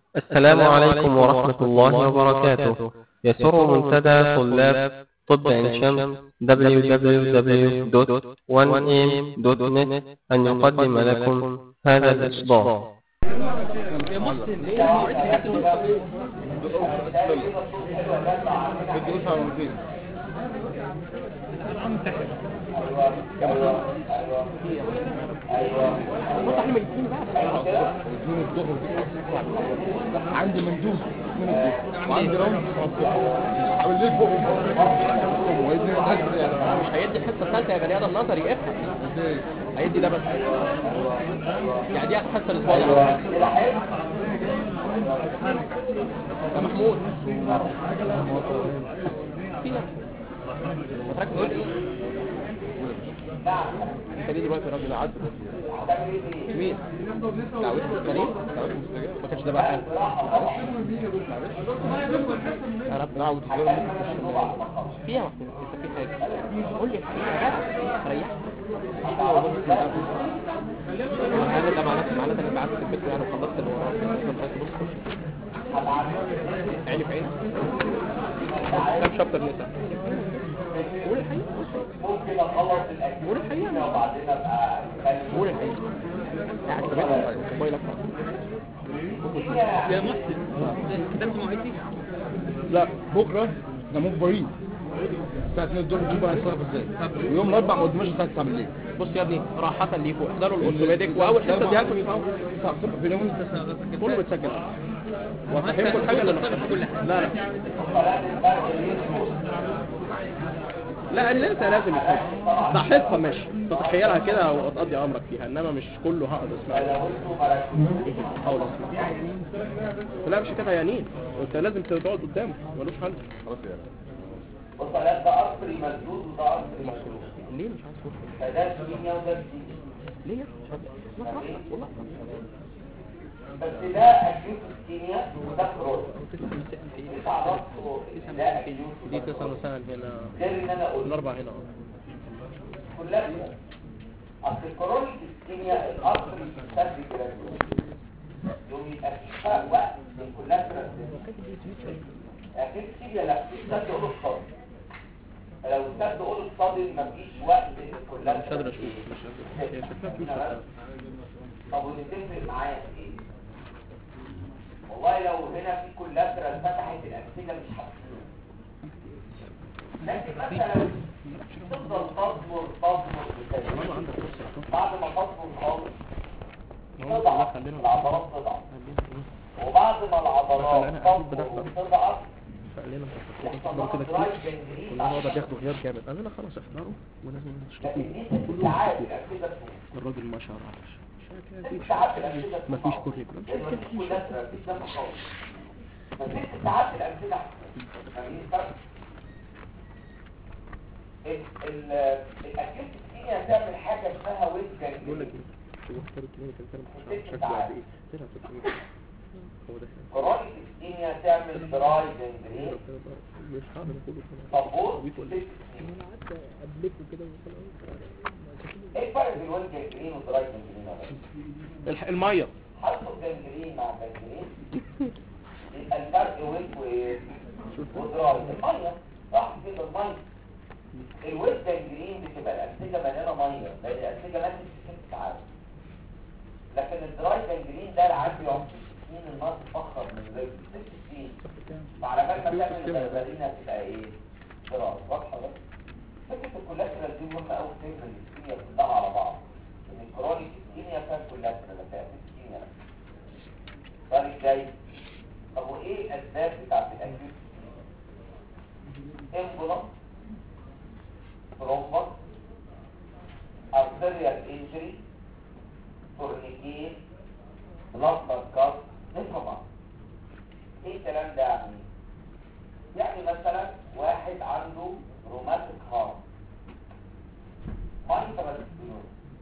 السلام عليكم ورحمة الله وبركاته يسر منتدى طلاب طب عين شمس www.1am.net أن يقدم لكم هذا الإصدار يا محسن ليه المواعيد الدروس على مرتين ودون الظهر عندي مندوب من الظهر وعندي راوند حوالين فوق وإذن الناس يعني مش هيدي الحصه الثالثه يا بني ادم نظري افهم ازاي هيدي ده بس يعني دي حصه الاسبوع ده يا محمود فينا متركز تقول ايه انت ليه دلوقتي راجل عدل مين دعوت كريم تعرف مستجاب ما كانش ده بقى حاجه يا رب دعوة الزيارة ممكن تشتغل فيها محمود انت في حاجه قول لي حاجه ريح هل ده معناته معناته انك قعدت في البيت يعني وخلصت اللي وراك انت عايز تبص عيني في عينك كم شابتر نساء قول الحقيقة قول الحقيقة قول الحقيقة قاعد في بيتك موبايلك يا محسن كتبت مواعيدي لا بكرة احنا مجبرين الساعة 2 الظهر نشوف هنتصرف ازاي ويوم الاربع ما قدمناش الساعة 9 بالليل بص يا ابني راحة ليكوا احضروا الاورثوبيديك واول حصة دي هكون يفهموا تسعة الصبح في اليوم كله بيتسجل وهفهمكم الحاجة اللي كل حاجة لا لا لا الليلة لازم يتحط ضحيتها ماشي تتخيلها كده وتقضي امرك فيها انما مش كله هقعد اسمع حاول اسمع لا مش كده يانين انت لازم تقعد قدامه ملوش حل خلاص يا بص على ده قصري مسدود وده قصري مسدود ليه مش عايز تروح فده كيمياء وده كيمياء ليه مش عايز ما تروح والله بس ده اكيوت كيمياء وده كروز تسع ربط ده اكيوت دي تسعة مثلا هنا غير ان انا اقول الاربع هنا اه كلها كده. اصل الكرونيك الكيمياء الاصل بيستخدم جراديول يوم يبقى فيها وقت من كلها جراديول اكيد كيمياء لا بيستخدم اول الصدر فلو استخدم اول الصدر مفيش وقت كلها مش قادر اشوف مش قادر هي شكلها فلوس ولا طب ودي تفرق معايا في ايه؟ والله لو هنا في كولاترال فتحت الأنسجة مش هتفرق لكن مثلا تفضل تصبر تصبر ماما بتدريج عندك فرصة بعد ما تصبر خالص ماما تضعف خلينا العضلات تضعف وبعد ما العضلات مثلا أكيد تصبر بتحضر. وتضعف فقال لنا يحصل تحضروا لها كده درايف كتير جنجرين كنا هو ده بياخدوا غياب جامد قال لنا خلاص احضروا ولازم لكن دي تشتكوا ست ساعات الأنسجة تفوق الراجل ما شرعش ست ساعات الأنسجة مفيش تفوق. كوريكولم لأن مفيش كولاترال مفيش دم خالص فست ساعات الأنسجة هتفوق. فاهمين الفرق؟ ال- ال- الأكيوت الكيمياء تعمل حاجة اسمها ويت بقول لك جانجرين ايه هو اختار الكلينيكال كان شكله قد ايه طلع 300 هو ده كرونيك الكيمياء تعمل دراي جانجرين مش هعمل كله طابور بيقول ست ايه سنين انا قعدت ادلكه كده وخلاص ايه الفرق بين الويت جانجرين والدراي جانجرين يا ريس؟ الح- الميه حطوا الجانجرين مع الجانجرين يبقى الفرق ويت وايه؟ ودراي المية صح كده المية الويت جانجرين بتبقى الأنسجة مليانة مية لأن الأنسجة ماتت في ست ساعات لكن الدراي جانجرين ده العادي بيقعد ست سنين النار تفخر من رجل ست سنين فعلى بال ما تعمل البلبلينة تبقى ايه؟ دراي واضحة بس فكرة الكولاترال دي مهمة أوي تفهم الكيمياء كلها على بعض إن الكرونيك الكيمياء فيها كولاترال فيها الكيمياء السؤال الجاي طب وإيه الأسباب بتاعت الأكيوت امبولانس ترومبس arterial injury tourniquet blood clot نفهم ايه الكلام ده يعني يعني مثلا واحد عنده روماتيك هارت مايترال ستينوز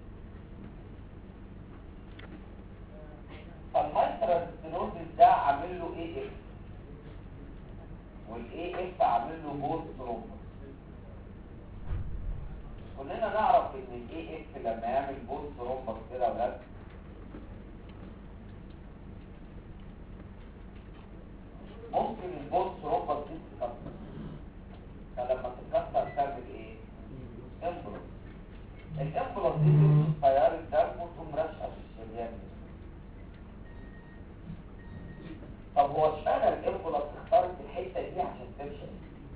فالمايترال ستينوز ده عامل له ايه اف والاي اف عامل له بوست ترومبس كلنا نعرف ان الاي اف لما يعمل بوست ترومبس كده ولا ممكن البوست روبر دي تتكسر فلما تتكسر تعمل ايه؟ امبولس الامبولس دي تمشي تيار الدم وتقوم راشقه في الشريان طب هو اشمعنى الامبولس اختارت الحته دي عشان تمشي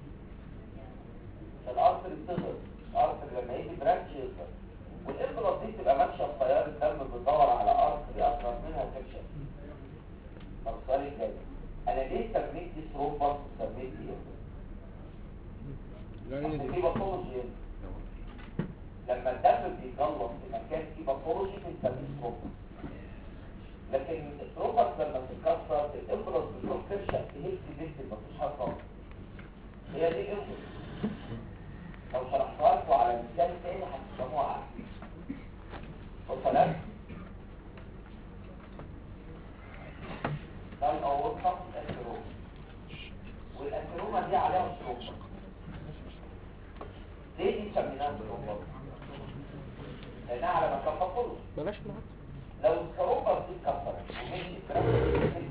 الارض بتصغر الارض لما يجي برانش يصغر والامبولس دي تبقى ماشيه في تيار الدم بتدور على ارض اصغر منها تمشي طب السؤال الجاي انا ليه سميت دي ثرومبس وسميت دي لان أصل في باثولوجي لما الدم بيجلط في مكان فيه باثولوجي بنسميه ثرومبس لكن الثرومبس لما تتكسر الامبولس بتروح ترشق تهز بنت مفيش حاجه خالص هي دي الامبولس لو شرحتها لكم على مثال تاني هتفهموها احسن وصلت ده الاورطه الانتروما والانتروما دي عليها ثرومبس ليه دي سميناها ثرومبس لانها على مكان باثولوجي بلاش معاك لو الثرومبس دي اتكسرت ومشيت بركز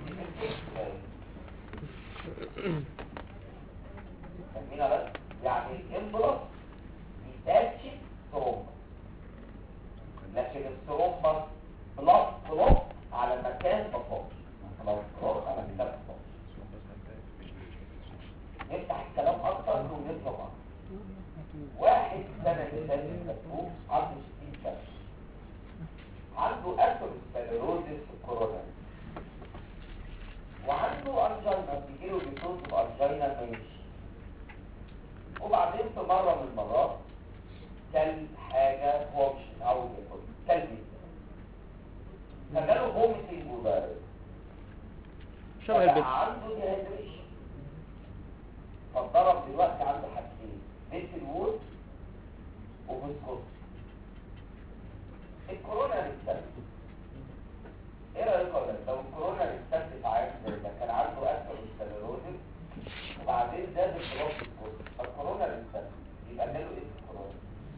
سمينا بس يعني الامبلس بيتاتش ثرومبس لكن الثرومبس بلس بلوك على مكان باثولوجي بلس بلوك على مكان باثولوجي نفتح الكلام اكتر ونفهم اكتر واحد سنة اللي فاتت مكتوب عنده 60 سنة عنده اثيروسكليروزس كورونا وعنده انجينا بيجيله بيكون بانجينا ما يمشي وبعدين في مرة من المرات كل حاجة هو مش متعود ياكل كل بيتزا فجاله فوميتنج ودايريا شبه البيت فبقى عنده ديهايدريشن فاتضرب دلوقتي عنده حاجتين بيت الوود وبسكوت الكورونا ريستات ايه رايك ولا لو الكورونا ريستات عام زي ده كان عنده اثيروسكليروزس وبعدين زاد الضغط السكوت فالكورونا ريستات يبقى جاله ايه في الكورونا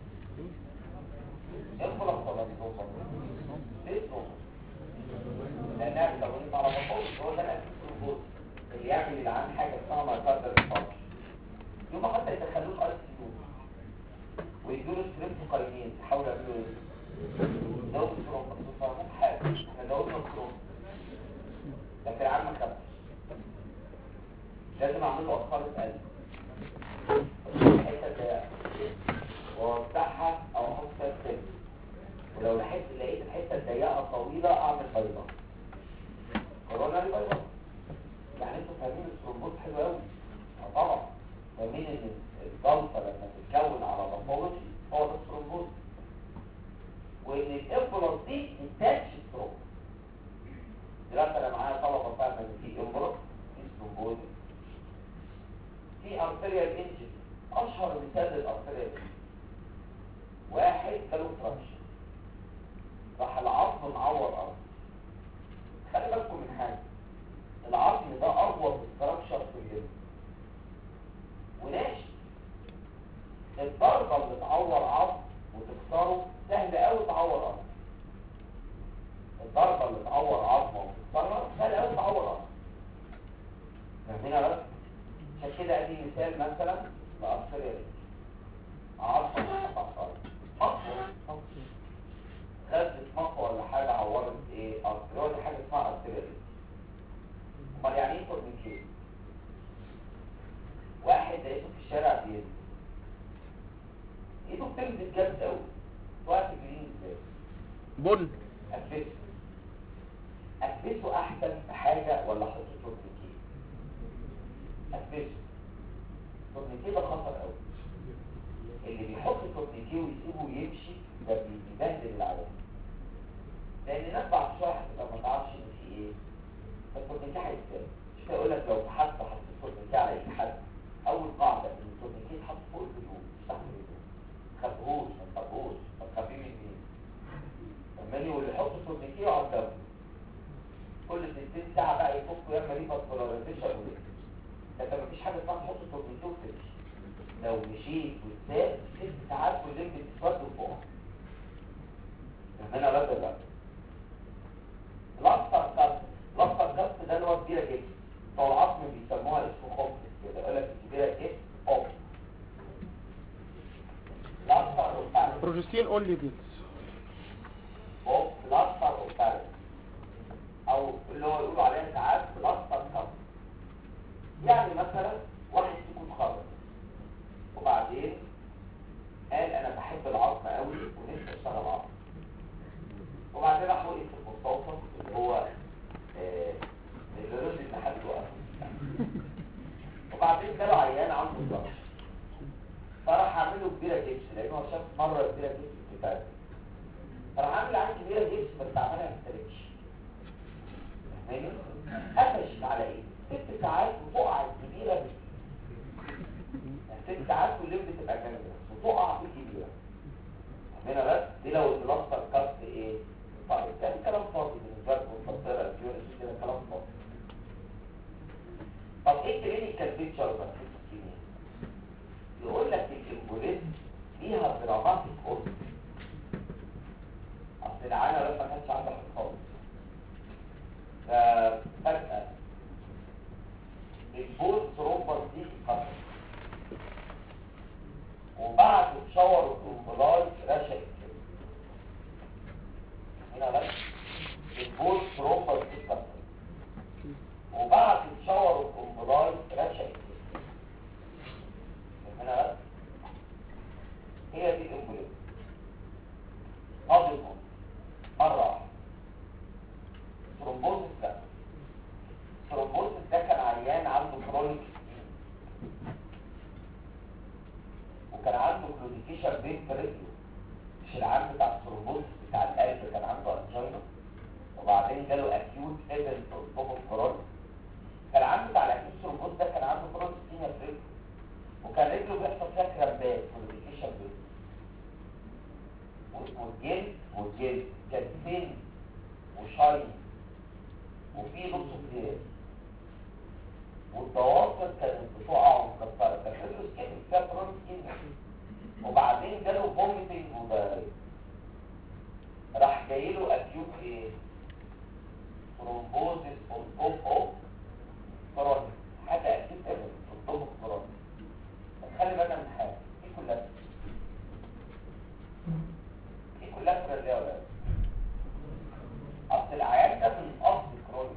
انفلق ولا بيتوصل ليه توصل لانها بتغيير على بطول هو ده الاسيس اللي يعمل العام حاجه اسمها مايكاردر انفاركشن يوم حتى يدخلوه الاي سي يو ويدوا له ستريبتوكاينين يحاولوا يعملوا ايه؟ يزودوا الثرومبس بيفهموه حاجه احنا زودنا الثرومبس لكن العام ما خدش لازم اعمل له اطفال قلب الحته ضيقه واوسعها او احط فيها سن ولو لقيت لقيت الحته الضيقه طويله اعمل بيضه كورونا بيضه يعني انتوا فاهمين الثرومبوز حلو قوي اه طبعا فاهمين ان الجلطه لما تتكون على باثولوجي هو ده الثرومبوز وان الامبولس دي انتاج ستروك دلوقتي انا معايا طلبه فاهمه ان في امبولس في ثرومبوز في ارتريال انجن اشهر مثال للارتريال واحد جاله فراكشن راح العظم معور ارض خلي بالكم من حاجه العظم ده اغوط استراكشر في الجسم وناشف الضربه اللي تعور عظم وتكسره سهل قوي تعور عظم الضربه اللي تعور عظمه وتكسرها سهل قوي تعور عظم فاهمين بس عشان كده ادي مثال مثلا لارتريال عظمه مقطعه مقطع خدت مقطع ولا حاجه عورت ايه ارتريال دي حاجه اسمها ارتريال امال يعني ايه تورنيكيت واحد لقيته في الشارع بيد ايده بتنزل جامد قوي وقت جرين ازاي بن اكبسه اكبسه احسن في حاجه ولا احط تورنيكيت اكبسه التورنيكيت ده خطر قوي اللي بيحط تورنيكيت ويسيبه يمشي ده بيبهدل العيان لان الناس بعد شويه هتبقى ما تعرفش ان في ايه فالتورنيكيت هيتساب مش هيقول لك لو حد حط التورنيكيت على اي حد اول قاعده ان التورنيكيت حط فوق الهدوم مش تحت الهدوم خبهوش ما تخبهوش طب خبيه من مين فاهماني واللي يحط التورنيكيت يقعد جنبه كل 60 ساعه بقى يفكوا يا اما ريفر بولاريزيشن ولا لكن مفيش حاجه اسمها تحط التورنيكيت وتمشي لو مشيت وتساب ست ساعات والليل بتتفرد فوق فاهماني ولا لا؟ لاستر كاست لاستر كاست ده اللي هو كبيره جدا بتوع العظم بيسموها اسم كومبلكس كده يقول لك الكبيره ايه اوف الاصفر والبارد بروجستين اونلي بيلز اوف الاصفر والبارد او اللي هو يقولوا عليها ساعات الاصفر كف يعني مثلا واحد يكون خرج وبعدين قال انا بحب العظم قوي ونفسي اشتغل عظم وبعدين راح وقف في المستوصف اللي هو آه، اللي رضي ان حد يوقف وبعدين جاله عيان عنده ضغط فراح عامله كبيره جبس لانه هو شاف مره كبيره جبس في البلد فراح عامل عين كبيره جبس بس عملها ما استلمش فاهماني؟ قفش على ايه؟ ست ساعات وتقع الكبيره دي ست ساعات والليل بتبقى جامده وتقع في الكبيره هنا بس دي لو البلاستر كاست ايه طيب ده كلام فاضي بالنسبه لكم مفسره الجيولوجي كده كلام فاضي طب ايه كلينيكال بيكتشر بتاعت الكيمياء يقول لك الامبوليزم ليها دراماتيك اورد اصل العانه لما كانش عندها حاجه خالص ففجاه البول ترومبر دي اتكسرت وبعد تشاور الكومبلاي رشق كده هنا بس البول ترومبر دي اتكسرت وبعد تشاور الكومبلاي رشق كده هنا بس هي دي الامبوليزم نظمهم مرة واحدة ثرومبوزس لا ثرومبوزس ده كان عيان عنده كرونيك وكان عنده كلوديكيشن بين في رجله مش العام بتاع الثرومبوزس بتاع القلب كان عنده انجينا وبعدين جاله اكيوت ايفنت اوف كورونا كان العام بتاع الاكيوت ثرومبوز ده كان عنده كرونيك في رجله وكان رجله بيحصل فيها كرامبات كلوديكيشن بين والجلد والجلد كان ثين وشاين وفي نص كتير والضوافر كانت بتقع ومكسره كان رجله سكين فيها كرونيك سكين وبعدين جاله فوميتنج ودايريا راح جاي له اكيوت ايه ثرومبوزيس اون توب اوف كرونيك حاجه اكيد ايفنت في الطب الكرونيك خلي بالنا من حاجه دي كلها دي كلها فرق يا ولاد اصل العيان ده من اصل كرونيك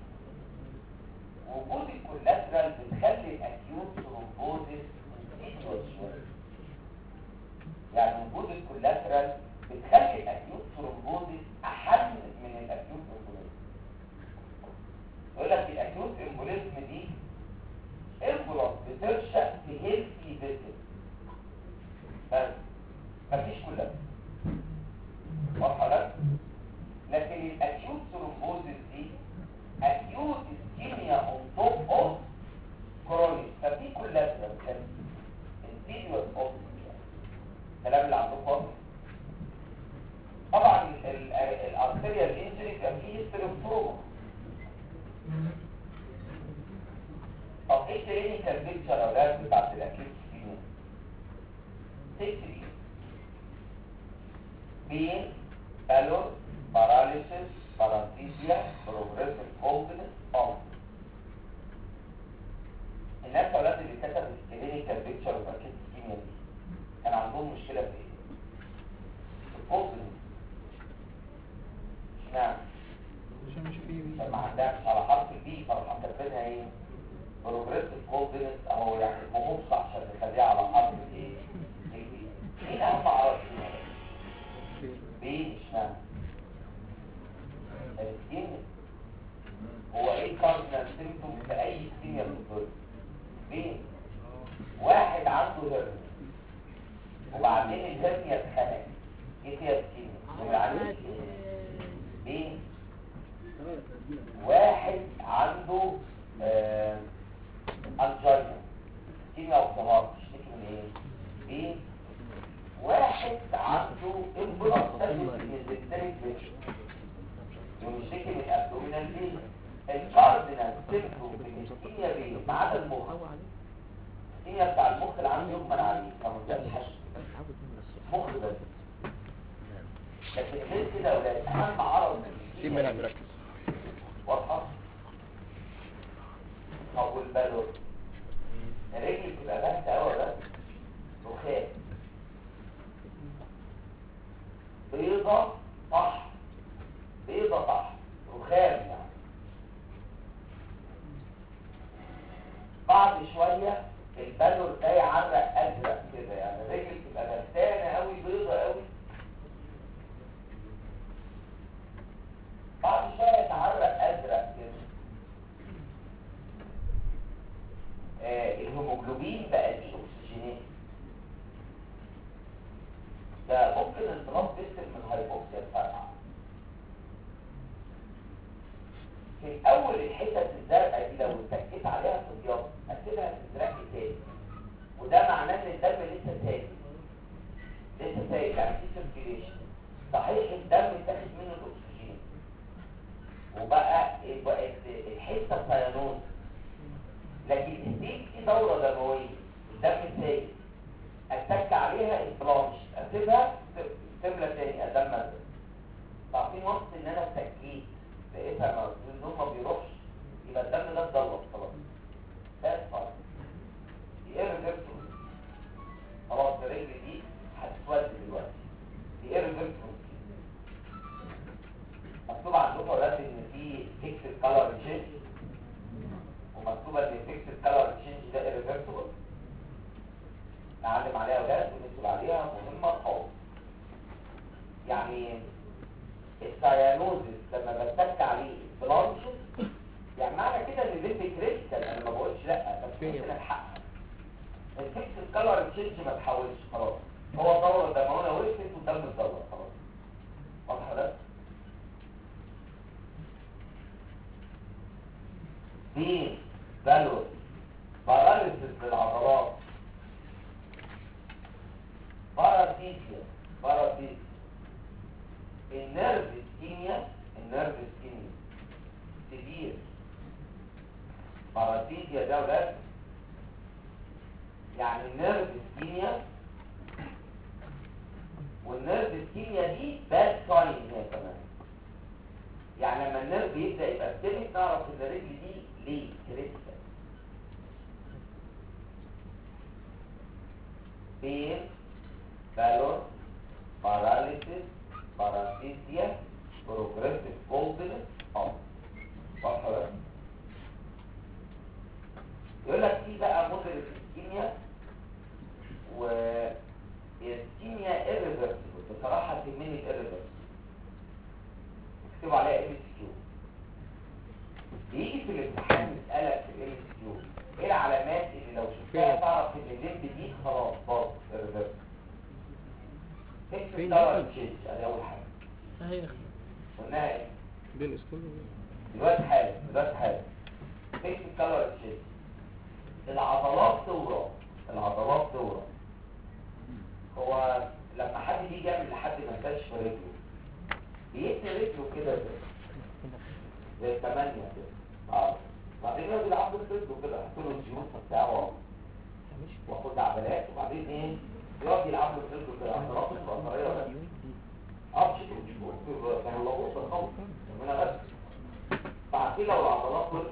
وجود الكولاترال بتخلي الاكيوت ثرومبوزيس انسيديوس شويه يعني وجود الكولاترال بتخلي الاكيوت ثرومبوزيس احن من الاكيوت امبوليزم يقول لك الاكيوت امبوليزم دي امبولانس بترشق في هيلثي فيزيت بس مفيش كلها واضحه لك لكن الاكيوت ثرومبوزيس دي اكيوت اسكيميا اون توب اوف كرونيك ففي كلها كان انتيريور اوف الكلام اللي عندكم واضح طبعا الارتيريال انجري كان فيه هيستوري اوف تروما طب ايه كلينيكال بيكتشر يا اولاد بتاعت الاكيوت اسكيميا تكتري بين بالور paralysis, paresthesia, progressive coldness, pulse. الناس اولاد اللي كتبوا الكلينيكال بيكتشر وباكيت سكيميا دي كان عندهم مشكله في ايه؟ في الكوldness اشمعنى؟ عشان مش فيه عشان ما عندهاش على حرف البي فراح كاتبينها ايه؟ بروجريسيف كوldنس اهو يعني مهوبص عشان نخليها على حرف الايه؟ البي مين اهم اعراض بي اشمعنى؟ السكين هو ايه كاردينال سيمتوم في اي سكين بتدور مين واحد عنده هرنيا وبعدين الهرنيا اتخنق ايه فيها سكين وبعدين مين واحد عنده آه انجينا سكين او ظهار تشتكي من ايه مين واحد عنده امبلاستاتيك ميزنتريك فيشن ويشتكي من الابدومينال بين الكاردينال سيمتوم بالنسبيه بين ما عدا المخ السكينيا بتاع المخ اللي عنده يغمى عليه كمنطقه حشو مخ بس لكن غير كده يا ولاد اهم عرض في منها مركز واضحه طب والبالون الرجل بتبقى باهته قوي ولا لا؟ رخام بيضة صح بيضة صح رخام يعني بعد شوية البالور ده يعرق ازرق كده يعني الرجل تبقى بهتانة قوي بيضة قوي بعد شوية يتعرق ازرق كده آه الهيموجلوبين بقى دي اكسجينات ده ممكن انطلاق بيصل من هايبوكسيا الفرقعة في الاول الحتت الزرقاء دي لو اتكيت عليها في الضياط هتسيبها تزرق تاني وده معناه ان الدم لسه سايل لسه سايل يعني في سيركيليشن صحيح الدم اتاخد منه الاكسجين وبقى بقت الحته سيانوز لكن الديك في دوره دمويه الدم سايل اتك عليها البلانش اسيبها تملى تاني ادم مزل تعرفين وقت ان انا اتكيت لقيتها النوم ما بيروحش يبقى الدم ده اتضلط خلاص ده خلاص دي ايه ريفيرسول خلاص الرجل دي هتسود دلوقتي دي ايه ريفيرسول مكتوب عندكم يا ولاد ان في فيكسد كلر تشينج ومكتوبه ان الفيكسد كلر تشينج ده ايرفيرسبل نعلم عليها ولاد ونكتب عليها مهمه خالص يعني السيانوزيس لما بتك عليه بلانشز يعني معنى كده ان الليمب كريستال انا ما بقولش لا بس ممكن الحقها الفيكس الكلر تشينج ما تحولش خلاص هو دوره دمويه وقفت والدم اتدور خلاص واضح ده دين بالور باراليسيس للعضلات باراسيتيا باراسيتيا النيرف اسكيميا النيرف اسكيميا سيفير باراسيتيا ده ولاد يعني النيرف اسكيميا والنيرف اسكيميا دي باد ساين هي كمان يعني لما النيرف يبدا يبقى ستيمك نعرف ان الرجل دي ليه كريتيكال بين بالور باراليسيس باراسيتيا بروجريسيف كولدنس اه صح ولا لا؟ يقول لك في بقى موديل الاسكيميا و الاسكيميا irreversible بصراحه تهمني الirreversible اكتبوا عليها ام اس كيو بيجي في الامتحان يسالك في الام اس كيو ايه العلامات اللي لو شفتها تعرف ان الليمب دي خلاص باظ irreversible تكتب دواء تشينج ادي اول حاجه اهي قلناها ايه بين اسكول دلوقتي حالا دلوقتي حالا تكتب كالوري تشينج العضلات تورم العضلات تورم هو لما حد بيجي يعمل لحد مساج في رجله بيتني رجله كده زي زي الثمانية كده اه بعدين يقعد يلعب له في رجله كده يحط له الجيوب بتاعه واخد عضلات وبعدين ايه يقعد يلعب له في رجله كده عضلات البطارية بس اه بشكل مشهور بيهلقوه بالخوف من بس بعدين لو العضلات وقفت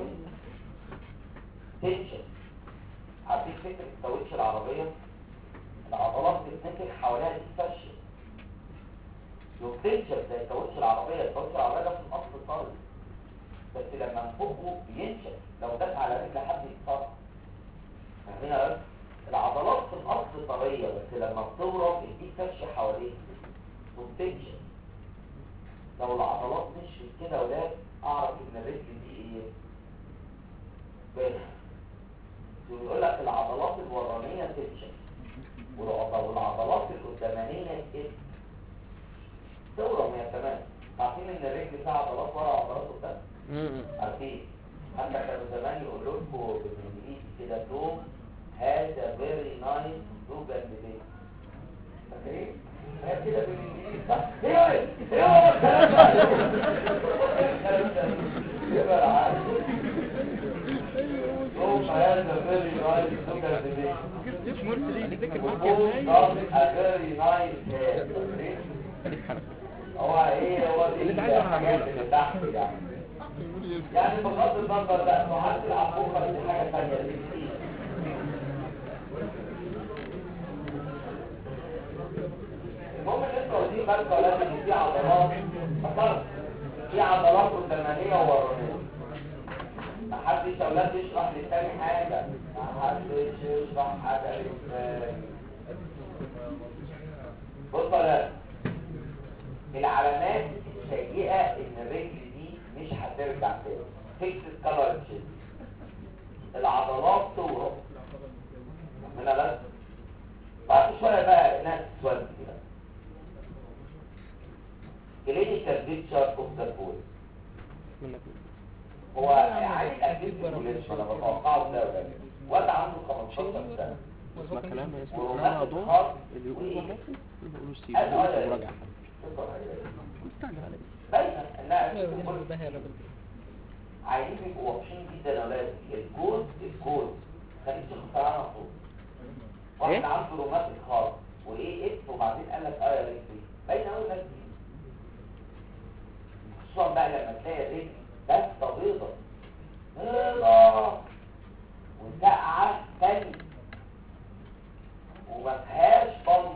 تنشن عارفين فكرة الكاوتش العربية العضلات بتتنفخ حواليها تتفشل لو تنشن زي الكاوتش العربية الكاوتش العربية ده في الأصل طري بس لما نفخه بينشف لو داس على رجل حد يتصاب فاهمين بس العضلات في الأصل طرية بس لما بتورم دي تفشل حواليها وبتنشف لو العضلات مشيت كده ولاد اعرف ان الرجل دي ايه بايخه يقول لك العضلات الورانيه تنشف والعضلات القدامانيه تقل تورم يا تمام عارفين ان الرجل فيها عضلات ورا وعضلات قدام عارفين حتى كانوا زمان يقولوا لكم بالانجليزي كده دوم هذا فيري نايس دوج اند بيت فاكرين؟ هي كده بالانجليزي صح؟ ايه ايه هو الكلام ده؟ يبقى العادي دوم هذا فيري نايس دوج اند بيت مش مرسل ليه ذكر معاك وفوق ازاي ضابط a very nice head. هو ايه هو دي اللي انت عايزه الحاجات اللي تحت يعني يعني بغض النظر لا معدل العقوقة دي حاجة ثانية بكتير. المهم ان انتوا واخدين بالكم لازم ان في عضلات فكرت في عضلات قدامانية وورانية محدش يا اولاد يشرح للتاني حاجة محدش يشرح حاجة للتاني بص يا ولاد العلامات السيئة ان الرجل دي مش هترجع تاني فيكس كلر تشيل العضلات تورم من بس بعد شوية بقى ناس تسود كده كلينيكال بيكتشر اوف ذا بوي منك هو عايز اكيد بوليش انا بتوقعه ده ولا إيه؟ واد عنده 15 سنه اسمع كلام اسمع كلام وروماتيك موضوع هارت اللي يقول وإيه؟ مرة يقولوا السي قال اه يا مراجعة ريت. مستعجل على باينه انها ده يا راجل عايزين يبقوا واضحين جدا يا ولاد الكود الكود خليك تختار عنها طول واحد إيه؟ عنده روماتيك هارت وايه اف وبعدين قال لك اه يا ريت دي باينه قوي الناس دي خصوصا بقى لما تلاقي الرجل بس بيضه بيضه وساقعه تاني وما فيهاش بلط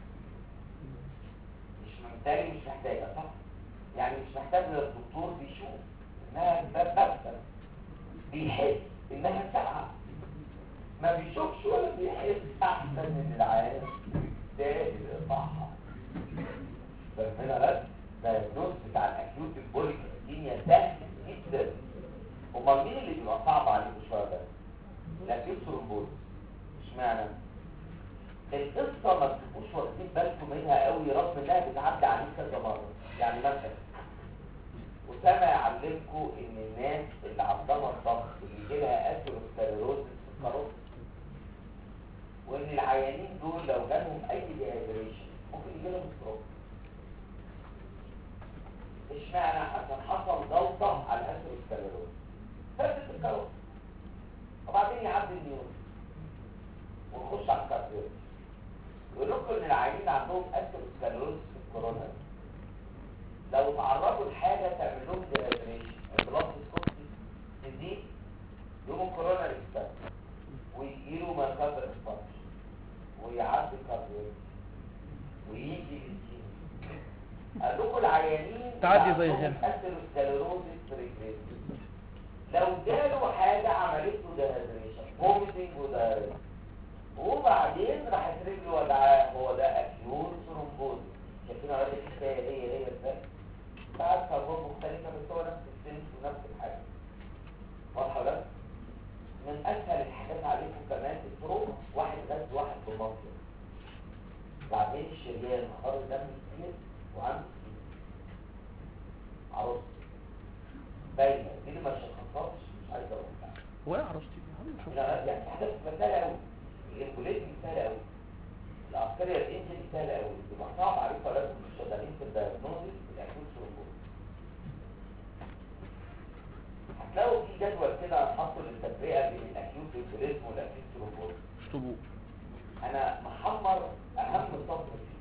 مش محتاج مش محتاجه صح يعني مش محتاج للدكتور بيشوف انها بتبسم بيحس انها ساقعه ما بيشوفش ولا بيحس احسن من العالم ده صح فهنا بس ده الدوز بتاع الاكيوت البوليك الدنيا سهل جدا امال مين اللي بيبقى صعب عليكم شويه ده الاكيوت ثرومبوز اشمعنى القصه ما بتبقوش واخدين بالكم منها قوي رغم انها بتعدي عليك كذا مره يعني مثلا أسامة يعلمكم إن الناس اللي عندها الضغط اللي يجي لها أثيروسكليروز في الكاروت وإن العيانين دول لو جالهم أي ديهايدريشن ممكن يجي لهم ستروك اشمعنى عشان حصل ضغطة على الأثيروسكليروز ثبت الكاروت وبعدين يعدي النيون ونخش على الكارديولوجي يقول لكم إن العيانين عندهم أثيروسكليروز في الكورونا لو تعرضوا لحاجة تعمل لهم ديهايدريشن البلاد سكوتي تزيد يوم الكورونا يستمر ويجيله مركز الاسبانش ويعدي الكارديولوجي ويجي الانسين قال لكم العيانين تعدي زي هنا. اثيروسكليروزيس ريجريس لو جاله حاجة عملت له ديهايدريشن فوميتنج ودايريا وبعدين راحت رجله وجعاه هو ده اكيوت ثرومبوزيس شايفين اقول لك الحكايه هي هي ازاي ساعات كربون مختلفه بس هو نفس السنس ونفس الحاجه واضحه ولا لا؟ من اسهل الحاجات عليكم كمان التروما واحد بس واحد بمصر بعدين الشريان خرج دم كتير وعنده كتير عروس باينه دي اللي ما شخصهاش مش عايز اقول لك وقع عرفتي يا عم شوف لا يعني حاجه سهله قوي الامبوليزم سهله قوي العسكرية الانجل سهلة قوي يبقى صعب عليك ولا لازم مش شغالين في الدايجنوزيس بالاكيوت ثرومبوز هتلاقوا في جدول كده هنحطه للتفرقة بين الاكيوت امبوليزم والاكيوت ثرومبوز اشطبوه انا محمر اهم سطر فيه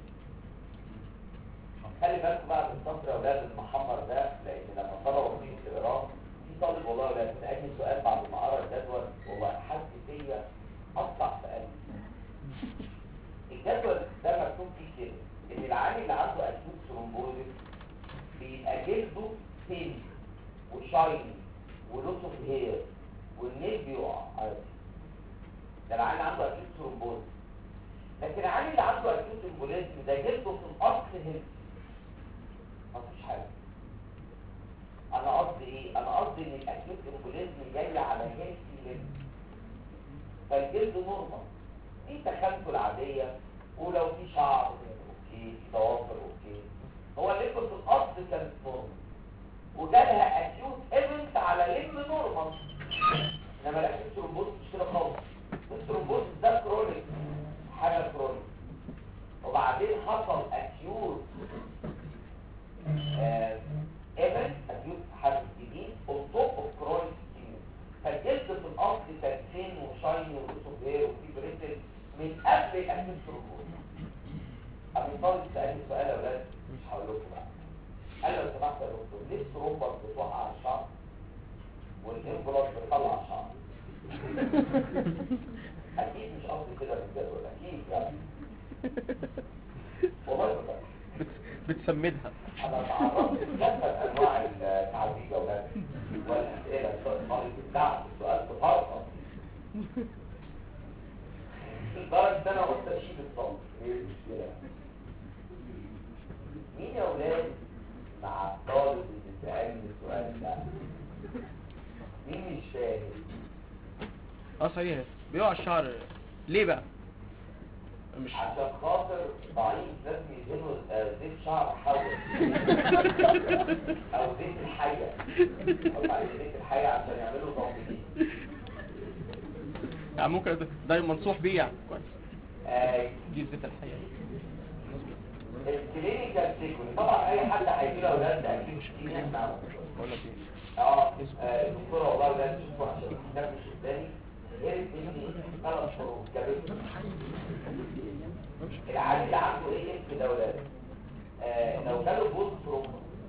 خلي بالكم بقى من السطر يا اولاد المحمر ده لان لما طلبوا فيه الاقرار في طالب والله يا اولاد سالني سؤال بعد ما قرا الجدول والله حد فيا قطع في قلبي الجدول ده مكتوب فيه كده ان العيان اللي عنده اكيوت ثرومبوزيس بيبقى جلده تاني وشايني ولوس اوف هير والنيل بيقع عادي ده العيان اللي عنده اكيوت ثرومبوزيس لكن العيان اللي عنده اكيوت امبوليزم ده جلده في الاصل هيلثي مفيش حاجه انا قصدي ايه انا قصدي ان الاكيوت امبوليزم جاي على هيلثي ليفل فالجلد نورمال في تخلخل عادية ولو في شعر اوكي في ضوافر اوكي هو الليمب في الاصل كانت نورمال وجالها اكيوت ايفنت على ليمب نورمال انما الاكيوت ثرومبوز مش كده خالص الثرومبوز ده كرونيك حاجه كرونيك وبعدين حصل اكيوت ايفنت اكيوت حدث جديد اون توب اوف كرونيك فالجلد في الاصل كان ثين وشاين ولوس هير وفي بريتل من قبل الاكيوت ثرومبوز ابي طالب سالني سؤال يا اولاد مش هقول لكم بقى قال لو سمحت يا دكتور ليه الثرومبوز بتوقع على الشعر والانفلوس بتطلع شعر اكيد مش قصدي كده في الجدول اكيد يعني والله بجد. بت- بتسمدها انا تعرضت لكافه انواع التعذيب يا اولاد والاسئله سواء طالب الدعم سؤال تفرقه لدرجه ان انا قلت اشيل الصوت ايه المشكله مين يا اولاد مع الطالب اللي سالني السؤال ده مين مش فاهم اه صحيح بيقع الشعر ليه بقى مش عشان خاطر ضعيف لازم يديله آه، زيت شعر حول او زيت الحية او عليه زيت الحية عشان يعملوا ضغطين يعني ممكن أد- ده منصوح بيه يعني كويس آه، دي زيت الحياة الكلينيكال سيكوني طبعا اي حد هيجي له اولاد ده اكيد في ناس معاهم بقول لك ايه اه آه، الدكتوره والله اولاد شوفوا عشان الكتاب مش قدامي قريت مني ثلاث حروف جابت العيل اللي عنده ايه اسم ده اولاد آه، لو جاله بوست تروما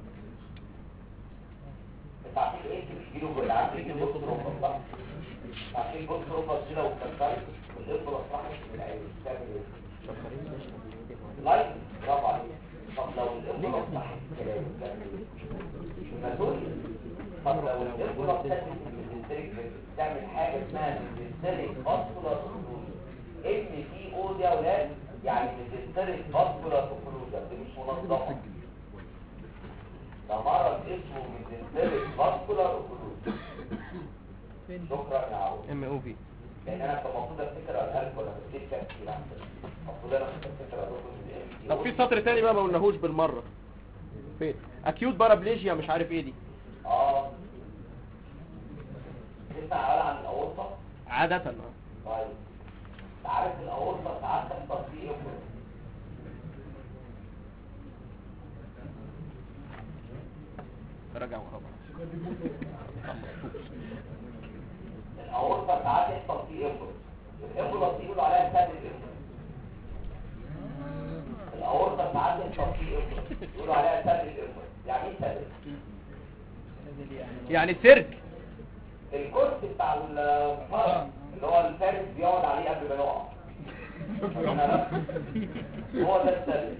انت عارفين ايه اللي بيجيله اللي عنده يجيله بوست تروما صح؟ عارفين بوست تروما دي لو اتكسرت والابره راحت من العين تعمل ايه؟ لايك برافو عليك طب لو الابره راحت كلام تعمل ايه؟ المسؤول طب لو الابره ابتدت الانتريك تعمل حاجه اسمها الانتريك فاسكولار ام تي او دي يا اولاد يعني الانتريك فاسكولار اوكلوجن دي مش منظمه ده مرض اسمه ميزنتريك فاسكولار اوكلوجن شكرا يا عوض ام او في لان انا كان المفروض افتكر اقولها لكم انا نسيت كام كتير احسن المفروض انا كنت افتكر اقول لكم طب في سطر تاني بقى ما قلناهوش بالمره فين اكيوت بارابليجيا مش عارف ايه دي اه تسمع ولا عن الاورطه عاده اه طيب انت عارف الاورطه ساعات تحصل فيه ايه راجع ورا بقى الاورطه ساعات يحصل فيه ايه الامبولس يقولوا عليها سد الامبولس الاورطه ساعات يحصل فيه ايه يقولوا عليها سد الامبولس يعني ايه سد يعني سيرك الكرسي بتاع الفرس اللي هو الفارس بيقعد عليه قبل ما يقع هو ده السد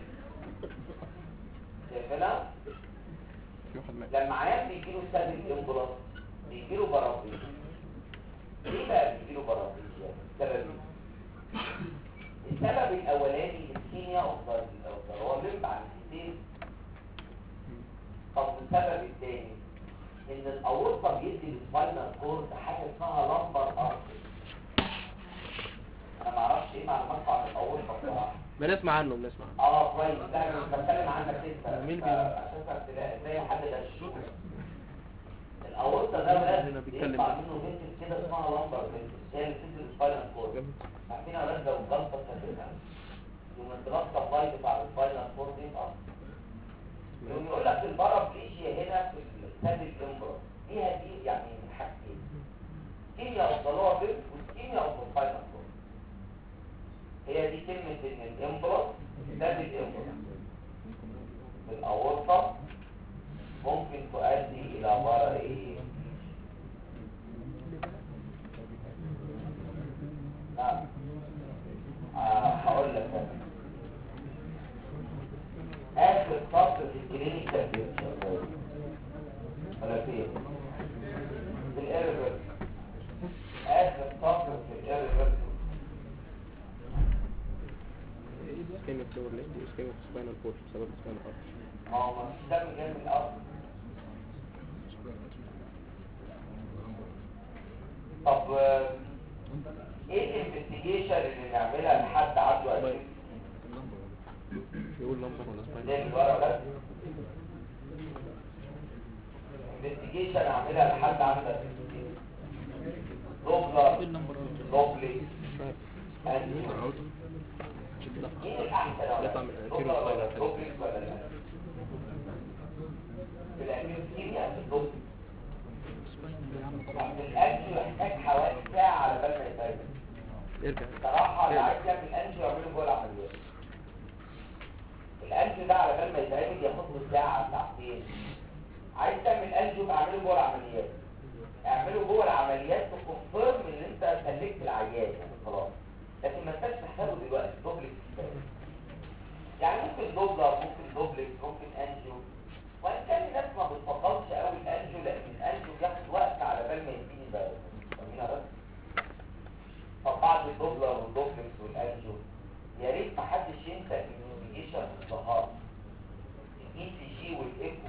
شايفينها في واحد مات لما عيان بيجيله سد الامبولس بيجيله برافيز ليه بقى بيجيله برافيز السبب ايه؟ السبب الاولاني الكيمياء اوف هو الليمب عن السيستم طب السبب الثاني ان الاورطه بيدي للسباينال كورد حاجه اسمها لمبر ارتري انا ما اعرفش ايه معلومات عن الاورطه بصراحه بنسمع عنه بنسمع عنه اه كويس لا انا مش بتكلم عنك انت مين ف- بي- عشان تلاقي تلاقي حد غشوش الاورطه ده ولاد هنا بيتكلم بيطلع بقى. منه بنت كده اسمها لمبر بنت هي اللي بتدي السباينال كورد عارفين يا ولاد لو جلطه سافرها يوم البلاط سبلاي بتاع السباينال كورد يبقى يقوم يقول لك البارابليجيا هنا في السد الامبرا فيها دي يعني حاجتين كيمياء اوف ذا لور ليمب والكيمياء اوف ذا سباينال كورد هي دي كلمة ان الامبرا سد الامبرا في الاورطة ممكن تؤدي الى بارا ايه نعم آه، هقول لك أنا. اخر سطر في الكلينيكال بيكتشر ولا فين في الايرفر اخر سطر في الايرفر اسكيميك لور ليد واسكيميك سباينال كورد بسبب سباينال كورد ما هو ما فيش دم جاي من الارض طب آه، ايه الانفستيجيشن اللي نعملها لحد عنده 20 يقول لمبر ولا سباينال زي الورقه ده انفستيجيشن اعملها لحد عنده دوبلر دوبلي أنجيو. لا مين الأحسن يا يطلع ولد؟ من دوبلر anterior ولا spinal دوبلكس ولا لا؟ في الأنجيوكيميا في الدوبلكس الأنجيو يحتاج حوالي ساعة على بال ما يتعمل ارجع صراحة اللي عايز يعمل أنجيو يعمله جوه العمليات الأنجيو ده على بال ما يتعمل ياخد له ساعة ساعتين عايز تعمل أنجيو اعمله جوه العمليات اعمله جوه العمليات تكونفيرم ان انت سلكت العيان يعني خلاص لكن ما انتش محتاجه دلوقتي دوبلكس كفاية. يعني ممكن دوبلر ممكن دوبلكس ممكن انجيو وان كان الناس ما بتفضلش قوي الانجيو لان الانجيو بياخد وقت على بال ما يديني الفيروس فاهمين بس طب بعد الدوبلر والدوبلكس والانجيو يا ريت ما حدش ينسى الانفستيجيشن الظهار الاي سي جي والايكو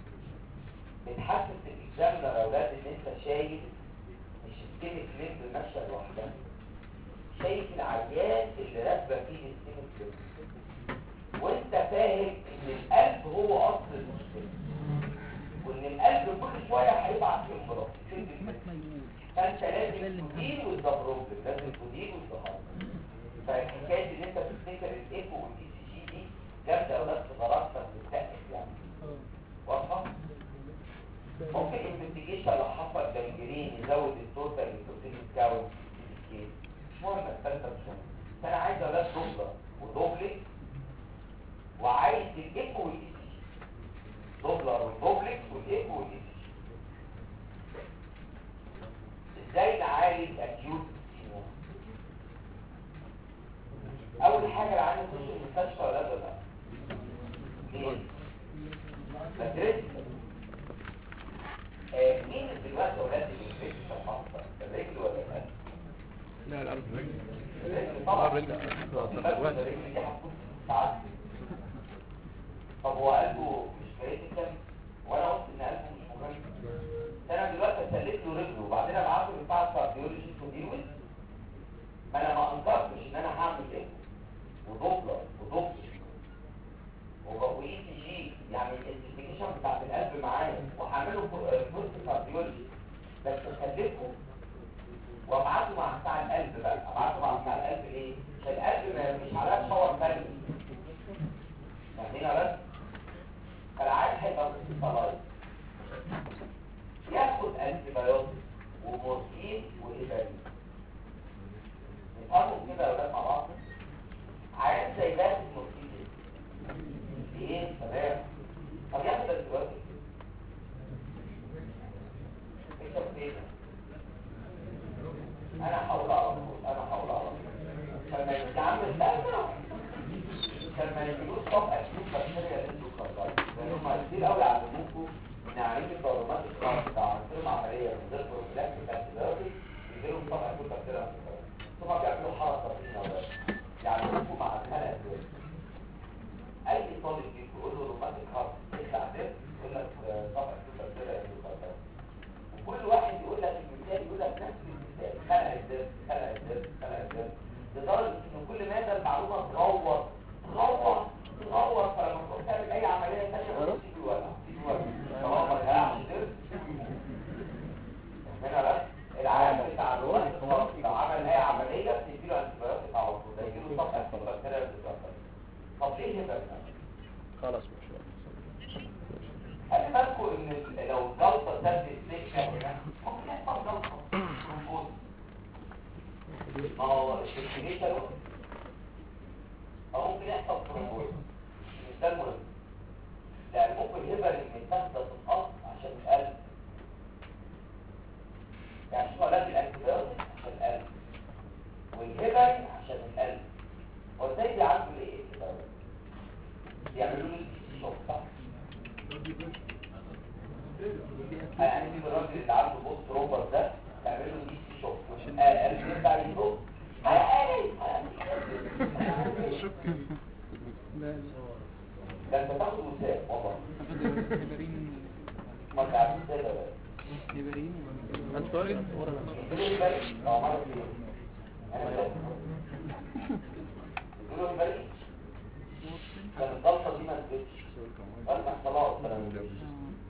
بتحسس الاكزامنر يا اولاد ان انت شايف مش السكيميك ليمب ماشيه لوحدها شايف العيان اللي راكبه فيه السكيميك ليمب وانت فاهم ان القلب هو اصل المشكله وان القلب كل شويه هيبعت انبراط فانت لازم تدير وذ بروبلم لازم تدير وذ فحكايه ان انت تفتكر الايكو والاي سي جي دي جامده يا اولاد في دراسه بتتاكد يعني واضحه ممكن الانفستيجيشن لو حصل جنجرين يزود التوتال البروتين كاونت مش مهم الثالثه مش مهم بس انا عايز اولاد دوبلر ودوبلكس وعايز الايكو والاي سي جي دوبلر والدوبلكس والايكو والاي سي جي ازاي نعالج اكيوت سينوم اول حاجه العيان يخش المستشفى ولا لا لا ليه مدرسة آه، مين دلوقتي اولاد اللي بيفكر في المنطقه الرجل ولا القلب لا القلب الرجل طبعا الرجل. الرجل الرجل دي هتكون ساعات طب هو قلبه مش كريتيكال وانا قلت ان قلبه مش مهم انا دلوقتي اسلك له رجله وبعدين ابعته لبتاع الكارديولوجي تدير ويز ما انا ما انكرتش ان انا هعمل ايه ودوبلر ودوبلر واي سي جي يعني الانفستيجيشن بتاعت القلب معايا وهعمله بوست كارديولوجي بس اخلفه وابعته مع بتاع القلب بقى ابعته مع بتاع القلب ليه؟ عشان القلب ما- مش عليها باور فني فاهمين بس؟ فالعيال هيبقى مستلايز ياخد انتي بايوتيك ومورفين وهيبارين نفهموا كده يا ولاد مع بعض عيال زي ده المورفين دي ايه تمام طب ياخد انتي بايوتيك اكتب ايه انا هقول على طول انا هقول على طول فلما يتعامل ده لما يجيبوش طب اكيد بكتيريا الاندوكاردايتس لان هم كتير قوي علموكوا ان عمليه الدورات الخاصه بتاع عندهم عمليه من غير بروفيلاكتيك انتيبيوتيك يجيلهم طب اكيد بكتيريا اندوكاردايتس ثم بيعملوا حركه في الاولاد يعلموكوا مع الحلقه دول اي طالب فيكم يقول له روماتيك هارت يطلع ده يقول لك آه، طب اكيد بكتيريا اندوكاردايتس وكل واحد يقول لك المثال يقول لك نفس المثال خلع الدرس خلع الدرس خلع الدرس لدرجه ان كل ما ده المعلومه تغوط تغوط تغوط فلما تروح تعمل اي عمليه ثانيه تيجي ولا تيجي ولا طبعا ما خلعش درس هنا بس العالم بتاع الوقت خلاص لو عمل اي عمليه تديله انتيبيوتيك على طول ده يجيله طب بكتيريا بتتكسر طب ليه كده خلاص مش وقت خلي بالكم ان ال- لو الجلطه سد السكه هنا ممكن يحصل جلطه ترومبوز ما هو السيركيليشن او ممكن يحصل ترومبوز مش ده المهم يعني ممكن يبقى الميتاستاز تتقص عشان القلب يعني شو علاج الانتيبيوتيك عشان القلب والهبري عشان القلب هو ازاي بيعالجوا الايه كده بيعملوا له شوك صح يعني في الراجل اللي عنده بوست روبر ده تعمل له دي سي شوك عشان قلب يرجع يدوق ده انت تاخد وسام والله ما تعرفش ازاي ده بقى. انت طالب يقولوا لي بالي اه مرة كتير. انا فاهم. يقولوا لي بالي كان الضغطة دي ما نزلتش وارجع خلاص انا ما نزلتش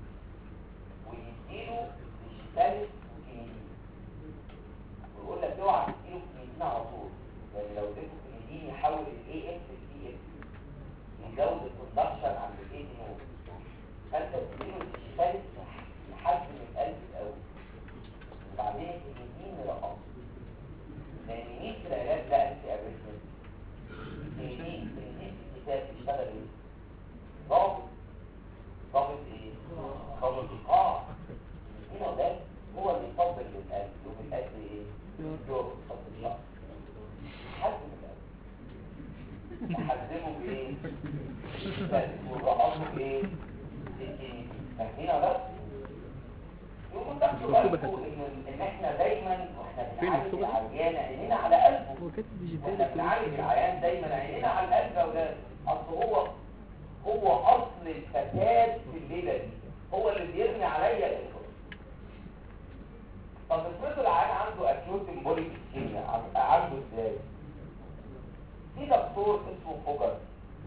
ويديله ثالث كنيدين ويقول لك اوعى تديله كنيدين على طول يعني لو اديته كنيدين يحول الاي اف لاي اف يزود الكوندكشن عند الاي دي نود فانت تديله ثالث لحد من القلب الاول وبعدين الكنيدين يرقصه لان مين في العلاج ده انتي ابريشن كنيدين كنيدين في الكتاب بيشتغل ايه؟ ضابط ضابط ايه؟ ضابط ايقاع هنا ده هو اللي يورو خط الشعر حزم الأول تحزمه بإيه؟ ورقصه بإيه؟ بالكيني فاهمين ولا لا؟ يقوموا تاخدوا بالكم إن إن إحنا دايما وإحنا فين بنعالج مكتوبة دي؟ العيان عينينا على قلبه هو كاتب احنا ديجيتال بنعالج العيان دايما عينينا على القلب يا اولاد اصل هو هو اصل الفساد في الليله دي هو اللي بيرمي عليا الانفلونزا طب افرضوا العيان عنده اكيوت امبوليك اسكيميا عنده ازاي في دكتور اسمه فوجر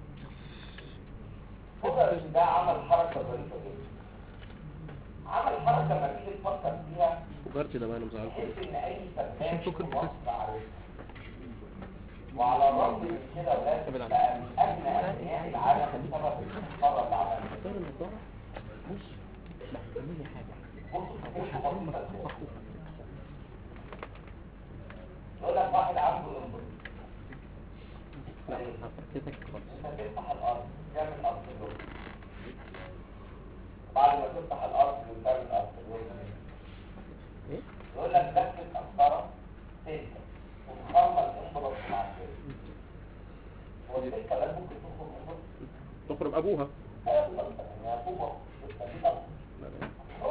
فوجر ده عمل حركه ظريفه جدا عمل حركه لما تيجي تفكر فيها فجرت ده بقى انا مزعلكم تحس ان اي فنان عشان فكر في مصر عارف وعلى الرغم من كده ولاد بقى من اجل اغنياء العالم بسبب الخساره اللي عملها اختار النضاره بص لا اعملي حاجه بصوا بصوا بسيطه ازاي يقول لك واحد عنده انبل لا هفكتك خالص انت تفتح الارض تعمل ارض اللون بعد ما تفتح الارض وتعمل ارض اللون ايه يقول لك ركز قسطره سلكه وتخرم الانبل مع السلك هو السلكه ده ممكن تخرج انبل تخرب ابوها ايوه بالظبط يعني هو السلكه لا لا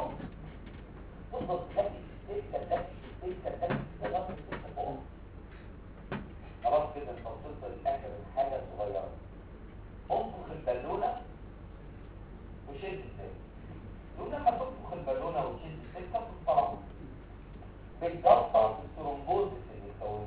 تفضل تلاقي السلكه ده السلكه ده لغايه السلكه فوق خلاص كده انت وصلت لاخر حاجه صغيره انفخ البالونه وشد السلك يقول لما تنفخ البالونه وتشد السلكه بتطلع بتجلطه الثرومبوزس اللي اتكونت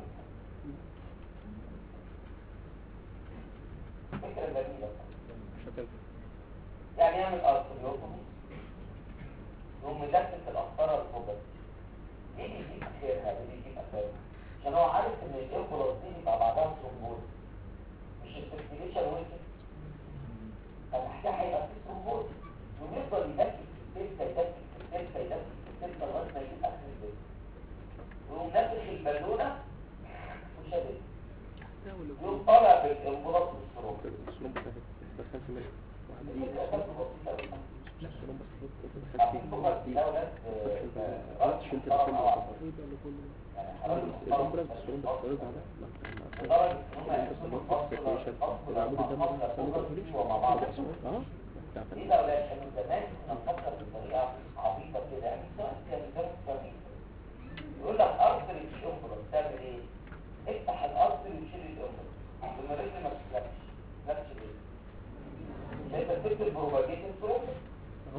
فكره جميله مش هتنفع يعني يعمل ارتريوتومي يقوم مدكك القسطره الفوجر ليه بيجيب اخرها ليه بيجيب اخرها عشان هو عارف ان الانفلونس دي يبقى بعدها ثرومبوز مش السيركيليشن ويكت فالحاجه هيبقى في ثرومبوز ويفضل يدكك في السلكه يدكك في السلكه يدكك في السلكه لغايه ما يجيب اخر السلكه ويقوم نافخ البالونه وشدد يقوم طالع بالانفلونس بالثرومبوز السلوم بتاعت دخلت منها واحد دي ايه كانت بسيطه قوي السلوم بس دخلت فيه السكر دي اولاد قلت شلت السلوم يعني الامبرس السلوم بس السلوم بعدها لا لدرجه ان هم بس بس بس سيركيشن العمود الدم السلوم مع بعض اه بتاع دي اولاد كانوا زمان كنا نفكر بطريقه عبيطه كده يعني سؤال كان جميل يقول لك ارسل الامبرس تعمل ايه؟ افتح الارسل وشيل الامبرس ثم الرجل ما تسلكش تسلكش ليه؟ لان انت سبت البروباجيت الثرومبس اهو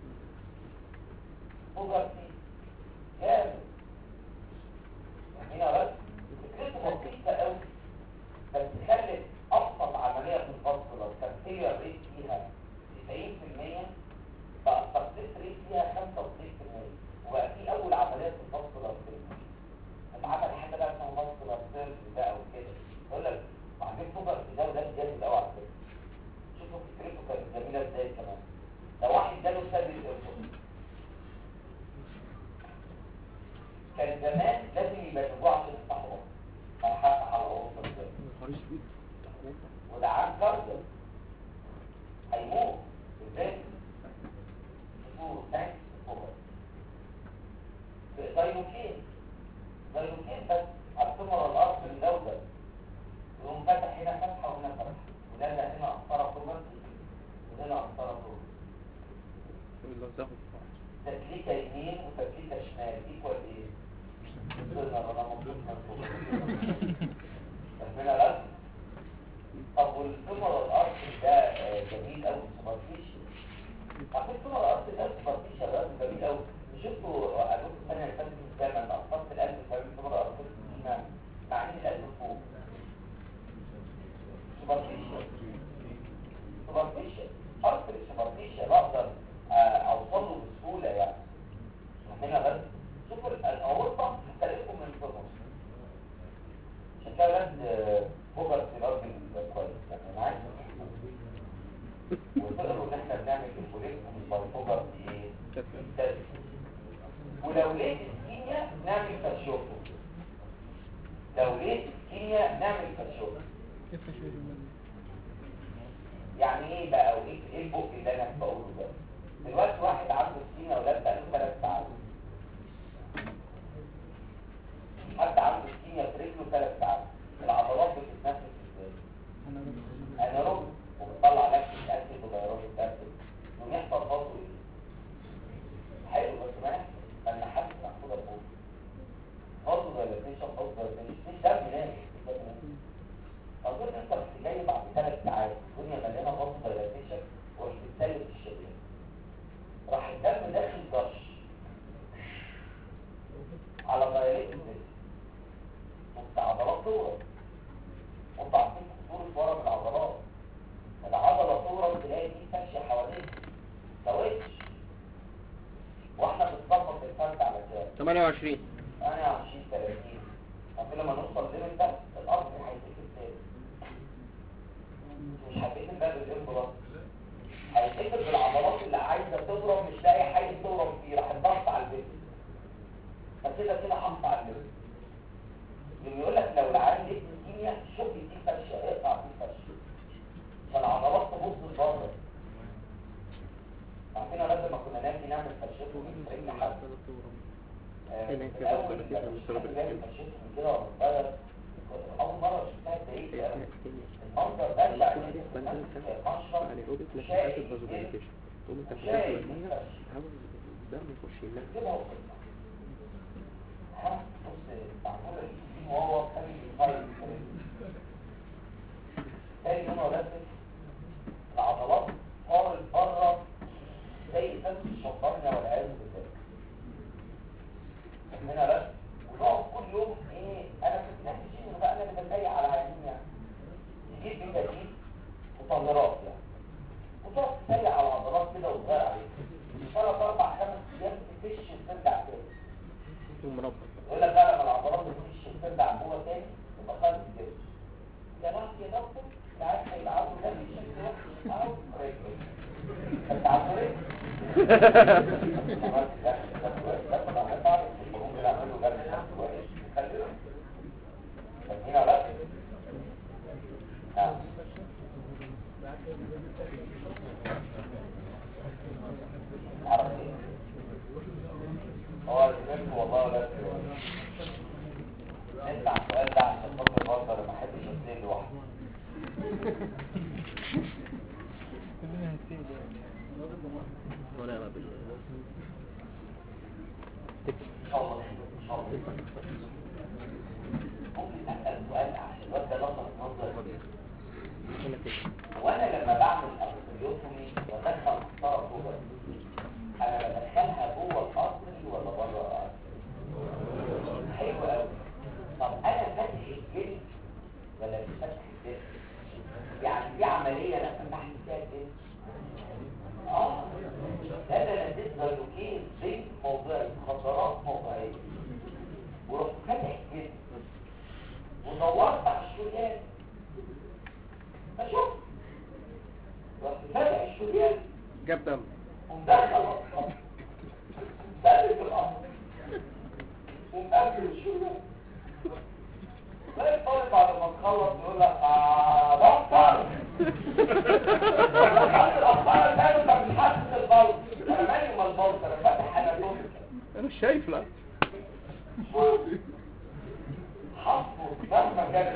اوفر سي جامد هنا بس فكرته بسيطة قوي بس خلت أبسط عملية في الفصل لو كان فيها ريت فيها 90% بقى السكسس ريت فيها 95% وبقى في أول عملية في الفصل لو اتعمل حاجة بقى اسمها فصل سيرف بقى وكده يقول لك بعدين فوجر في ده وده جامد قوي على فكرة شوفوا فكرته كانت جميلة ازاي كمان لو واحد جاله سد الانفلونزا كان زمان لازم يبقى جوه عشان يفتحوا بطن فهفتح على غرفه ازاي نهار اسود وده عن كارديو هيموت ازاي شوفوا تانك فوق دايلوكين دايلوكين بس على ثمر الارض من دوله يقوم فتح هنا فتحه وهنا فتحه وده اللي هنا قسطره فوق وهنا قسطره فوق بيلزقوا في بعض تسليكه يمين وتسليكه شمال ايكوال ايه؟ قلنا انا مبسوط من فاهمين بس؟ طب والثمر الارض ده آه، جميل قوي سوبرفيشن عارفين ثمر الارض ده سوبرفيشن ده جميل قوي شفتوا قالوا السنه اللي فاتت لما تاثرت القلب فاهم ثمر الارض مع مع ان القلب فوق سوبرفيشن سوبرفيشن ارتري سوبرفيشن اقدر آه، اوصل له بسهوله يعني هنا بس شوفوا الاورطه هتلاقيكم من الفرنس عشان كده ولاد آه، فوجر في راجل كويس يعني انا عايز وتقدروا ان احنا بنعمل البوليكم بالفوجر في ايه؟ في الدرس. ولو لقيت الكيمياء نعمل كاشيوتو لو لقيت الكيمياء نعمل كاشيوتو يعني ايه بقى وايه ايه البق اللي انا بقوله ده دلوقتي واحد عنده سكينه ولا بقاله ثلاث ساعات حد تشرب اصلا مش دم ناس اظن انت كنت جاي بعد ثلاث ساعات الدنيا مليانه بطن دايلاتيشن ورحت بتسلم الشريان راح الدم داخل جرش على دايلات الجسم وانت عضلات تورم وانت عارفين خطورة ورم العضلات العضلة تورم تلاقي دي ماشية حواليك كويس واحنا بنظبط الفرد على كام 28 انا 20 30 عشان لما نوصل ليميت ده الارض هيتقفل تاني مش هتقفل بقى بالانفراط هيتقفل بالعضلات اللي عايزه تضرب مش لاقي حي تضرب فيه راح تضغط على البيت فكده كده حمص على البيت لما يقول لك لو العيان ليه كيمياء شوف يديك فرشه اقطع فيه فرشه فالعضلات تبص لبره عارفين يا ولاد لما كنا ناجي نعمل فرشته ونستريح حد هنا كده الأول بسرعة كده كان بسرعة الواحد بيعمل كده. فرشته من كده وأنا صغير أول مرة شفتها اتضايقت هي أوي. اسمها الكيمياء المنظر ده اللي الكيمياء دي اسمها انت مشرب يعني اوبت لك شاي حاجة بازوفيليكيشن تقوم انت شاي بتاكل المية تحاول الدم يخش يملاك كده وصلنا ها بص معمولة دي وهو خلي الفايل تاني هنا ولاد العضلات طارت بره زي فم الشمبانيا والعياذ بالله هنا بس ونقعد كل يوم ايه انا كنت نفسي شيء بقى انا اللي بتضايق على عينين يعني تجيب بجديد مطهرات يعني وتقعد تتريق على العضلات كده وتغير عليها ثلاث اربع خمس ايام تفش وترجع تاني ومربط يقول لك بقى لما العضلات تفش وترجع جوه تاني يبقى خلاص الجسم يا ناس يا دكتور ساعات هيلعبوا ده بشكل وحش او رجل انت عارف ايه؟ هو الفيلم والله لا انت على السؤال ده عشان خاطر برضه ما احبش اتنين لوحدي ولا بقى بال ان شاء الله ان شاء الله ممكن اسال سؤال عشان الواد ده لطف نظر هنا كده وانا لما بعمل ابسوليوتومي بدخل الطرف جوه انا بدخلها جوه الارضي ولا بره الارض حلو قوي طب انا فاتح الجلد ولا مش فاتح الجلد يعني دي عمليه انا فتحت فيها الجلد اه ده انا نديت زيلوكين زنك موضعي مخدرات موضعيه ورحت فاتح الجلد ودورت على الشريان فشوف رحت فاتح الشريان جاب دم ومدخل ثابت الأمر ومقابل الشريان لا الطالب بعد ما تخلص يقول لك آه دكتور دخلت الأطفال تاني انت مش حاسس البلط انا مالي ما البلط انا فاتح انا دول انا مش شايف لا حصه مهما كانت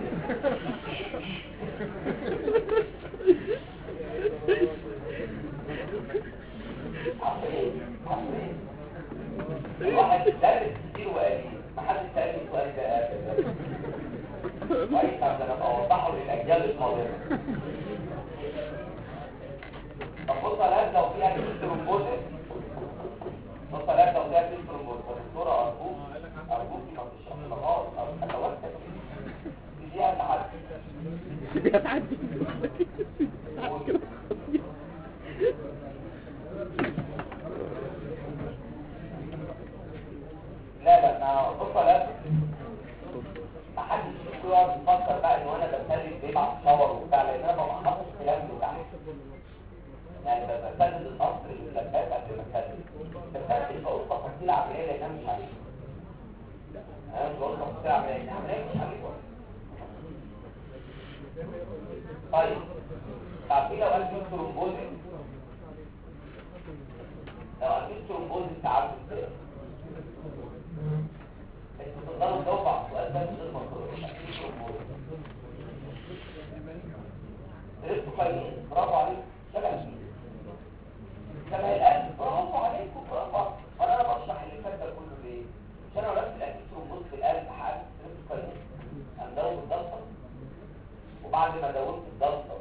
عفريت عفريت الواحد درس كتير وقليل محدش سألني السؤال ده ابدا كويس عشان ابقى اوضحه للاجيال القادمه طب بص على هذا لو فيها كيس ترومبوزس بص على هذا لو فيها كيس ترومبوزس دكتوره ارجوك ارجوك ما تشرحش خلاص اتوسل دي فيها تعدي بيتعدي لا لا ما بص على هذا ما حدش فيكم يقعد يفكر بقى ان انا بسلم بيبعت شاور وبتاع لان انا ببقى حاطط كلام تحت يعني ببقى بسلم القصر المثبت قبل ما اسلم بسلم بقول تفاصيل عمليه لان انا مش عارف انا مش بقول تفاصيل عمليه لان عمليه مش عارف طيب تعرفين لو قال في ترومبوزي لو قال في ترومبوزي تعرفوا ازاي انتوا تقدروا تجاوبوا على السؤال ده من غير ما تقولوا في ترومبوزي درستوا كويس برافو عليكم شبه مين شبه القلب برافو عليكم برافو وانا انا بشرح اللي فات ده كله ليه عشان انا رسم الاكيد ترومبوز في القلب حاجه بعد ما داومت الضغطه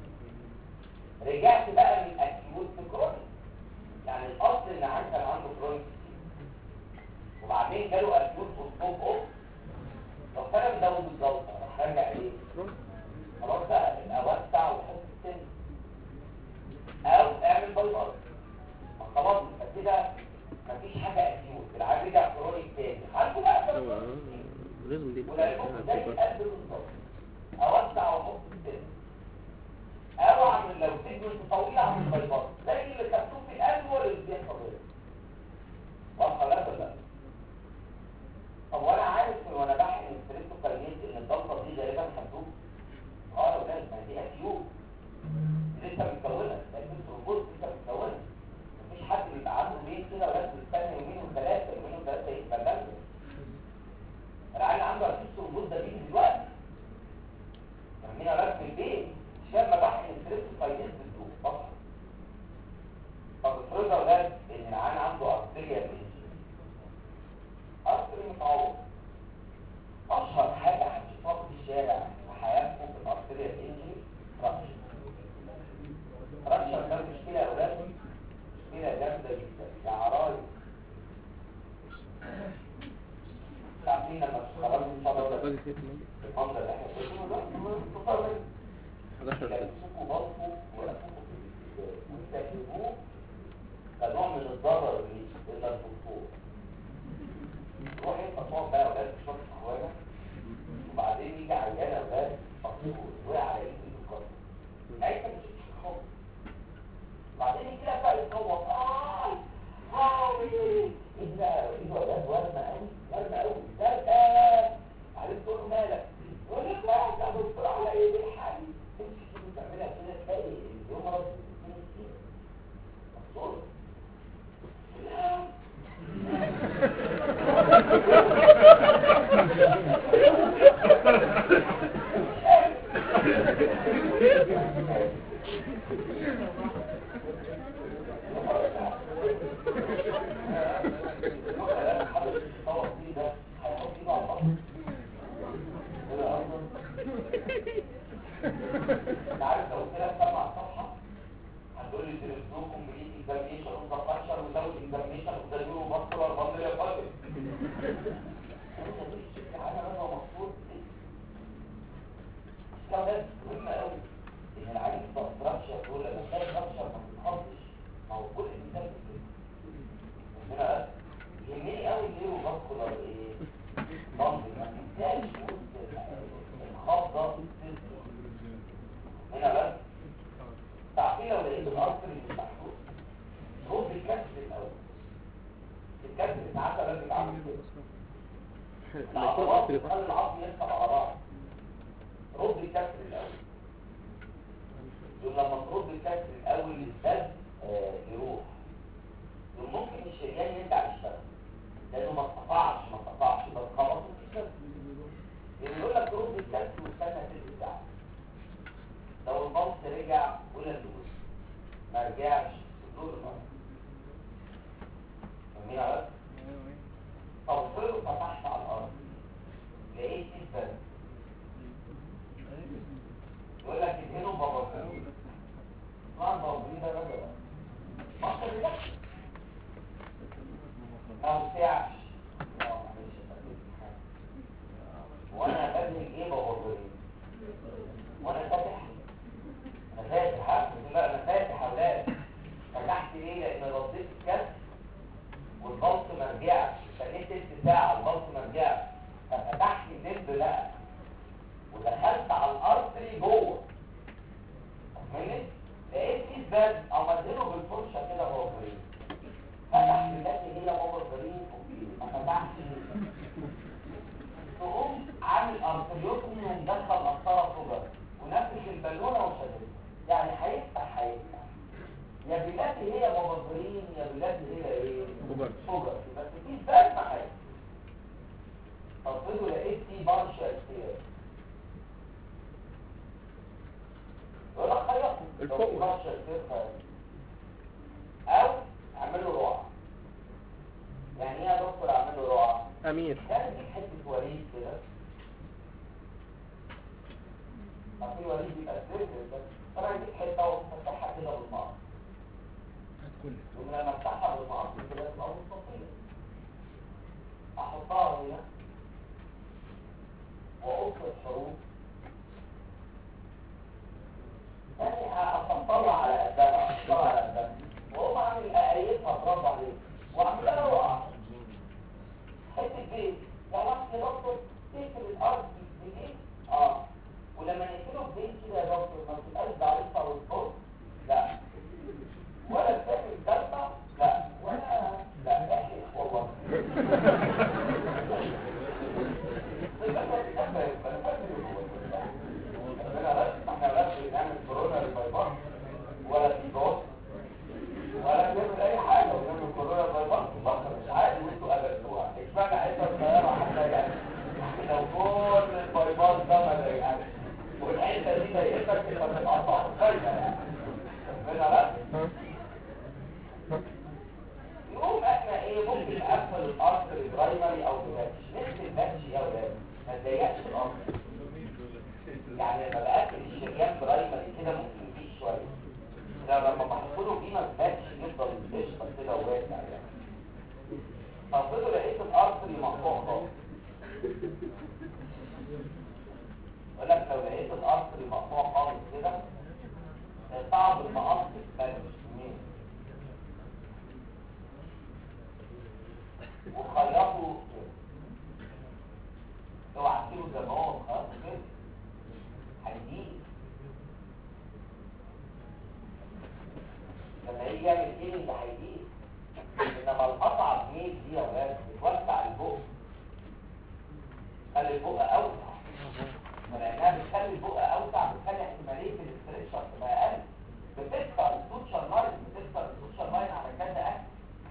رجعت بقى من اكيوت لكرونيك يعني الاصل ان عندك كان عنده كرونيك وبعدين جاله اكيوت وستوب اوف طب فانا مداوم الضغطه راح ارجع ايه خلاص بقى يبقى وسع وحط السن او اعمل باي باي ما خلاص يبقى كده مفيش حاجه اكيوت العيال رجع كرونيك تاني عارفوا بقى هو لازم دي والعيال زي القلب بالظبط اوسع واحط السن او اعمل لو سيجمنت طويل اعمل باي باي زي اللي كتبوه في القلب ولا اللي بيحصل هنا واضحه ولا لا طب وانا عارف من وانا بحقن الستريبتوكاينيز ان الضغطه دي غالبا هتدوب اه يا ولاد ما دي اكيوت لسه متكونه لكن الروبوت لسه متكونه مفيش حد بيبقى عنده بيت كده ولازم يستنى يومين وثلاثه يومين وثلاثه يبقى بلد العيال عنده اكيد الروبوت ده بيجي دلوقتي فاهمين يا ولاد في البيت عشان ما بحقن الستريبتوكاينيز بتدوب طبعا طب افرضوا يا ولاد ان العيال عنده ارتيريا ارتري متعوض اشهر حاجه هتشوفها في الشارع في حياتكم في الارتريا الانجلي رابشر رابشر ده مشكله يا اولاد مشكله جامده جدا يا عرايس عارفين لما تشتغلوا ان شاء الله المنظر اللي احنا شايفينه ده تصور 11 سنة يمسكوا بطنه ويقفوا ويستخدموه كنوع من الضرر ليه الا الدكتور روح انت تقعد بقى يا ولاد في شرط اخوانا وبعدين يجي عيان يا ولاد مطلوب وقع على ايده الكسر انت مش هتشوف خالص بعدين يجي لك بقى يصوت اي هاوي ايه ده ايه ده ولاد ورمه قوي ورمه قوي زرقاء بعدين تقول له مالك يقول لك لا يا دكتور على ايه بالحالي تمشي كده تعملها كده تلاقي اليوم مرض مبسوط لا عارف لو قلت لك سمع الصفحه هتقول لي there is no complete examination of the function without examination of the neurovascular bundle of organs. انا انا مبسوط السبب مهم قوي ان العيل ده رابشر دول لما تلاقي رابشر ما تتخضش ما هو كل الانسان كده هنا يهمني قوي النيوروفاسكولار ايه بندل ما تنساش وسط الخضه هنا بس تعرفين لو لقيت الارتر مش محطوط رد الكسر الاول الكسر ساعات لازم يتعمل كده العضلات بتخلي العظم يركب على بعض رد الكسر الاول يوم لما ترد الكسر الاول الدم آه، يروح يوم ممكن الشريان يرجع يشتغل لانه ما اتقطعش ما اتقطعش بس خلاص مفيش يعني يقول لك رد الكسر واستنى تلت ساعه لو البلس رجع ولا الدوز ما رجعش الدور البلس فاهمين يا ولد؟ طب افرضوا فتحت على الارض لقيت كده يقول لك ادهنوا بابا طبعا بابا ده راجل مصر لا ما وسعش اه معلش وانا بدهن ايه بابا وانا فاتح انا فاتح ها؟ لا انا فاتح يا اولاد فتحت ليه لان رديت الكسر والبلط ما رجعش استنيت تلت ساعه البلط ما رجعش ففتحت الدب بقى ودخلت على الارتري جوه فاهمني لقيت في زبال او مدينه بالفرشه كده هو فريق فتح دلوقتي هي هو فريق ما فتحش تقوم عامل ارتريوتومي ومدخل قسطره صغيره ونفس البالونه وشدد يعني هيفتح هيفتح يا بلادي هي مبذرين يا بلادي هي ايه أوبر. اوبر بس في زبال ما حاجه تصيده لقيت فيه بارشا اختيار يقول لك خيط الفوق. لو في بارشا اختيار خيط او اعمل له رعب يعني ايه يا دكتور اعمل له رعب امير كان دي حته وريد كده عارفين الوريد بيبقى سرير بس فانا هديك حته وافتحها كده بالمقص ولما افتحها بالمقص كده تبقى مستطيله احطها هنا واقص الحروف يعني اطلع على قدها اطلع على قدها واقوم اعمل اقايسها برافو عليك واعملها وقع حته بيت لو واحد يا دكتور تقفل الارض بايديك اه ولما نقفله ببيت كده يا دكتور ما تبقاش ضعيفه والفوق لا ولا بتعمل ضربه لا ولا لا احلف والله ولا في جوز ولا بيعمل اي حاجه وبيعمل كورونا بايباس بكره مش عادي وانتوا قابلتوها اشمعنى حته صغيره حتى يعني لو كل البايباس ده ما ضايقكش والحته دي ضايقتك يبقى تتقطع فايده يعني فاهمين بقى؟ يقوم احنا ايه ممكن نقفل الارض البرايمري او بباتش نفس الباتش يا ولاد ما تضيقش الارض يعني لما بقفل الشريان برايمري كده ممكن يزيد شويه ده لما بحطله فيه ما باتش يفضل يشطب كده وواسع يعني فافرضوا لقيت الارض مقطوع خالص يقول لك لو لقيت الارض مقطوع خالص كده صعب المقص الثاني وخيطوا اوعى تسيبه زي ما هو خلاص كده هيجيب لما يجي يعمل كيلينج هيجيب انما القطعه بميل دي يا ولاد بتوسع البق تخلي البق اوسع ولانها بتخلي البق اوسع بتخلي احتماليه الاستريتشر تبقى اقل بتكسر السوتشر لاين بتكسر السوتشر لاين على كذا اكل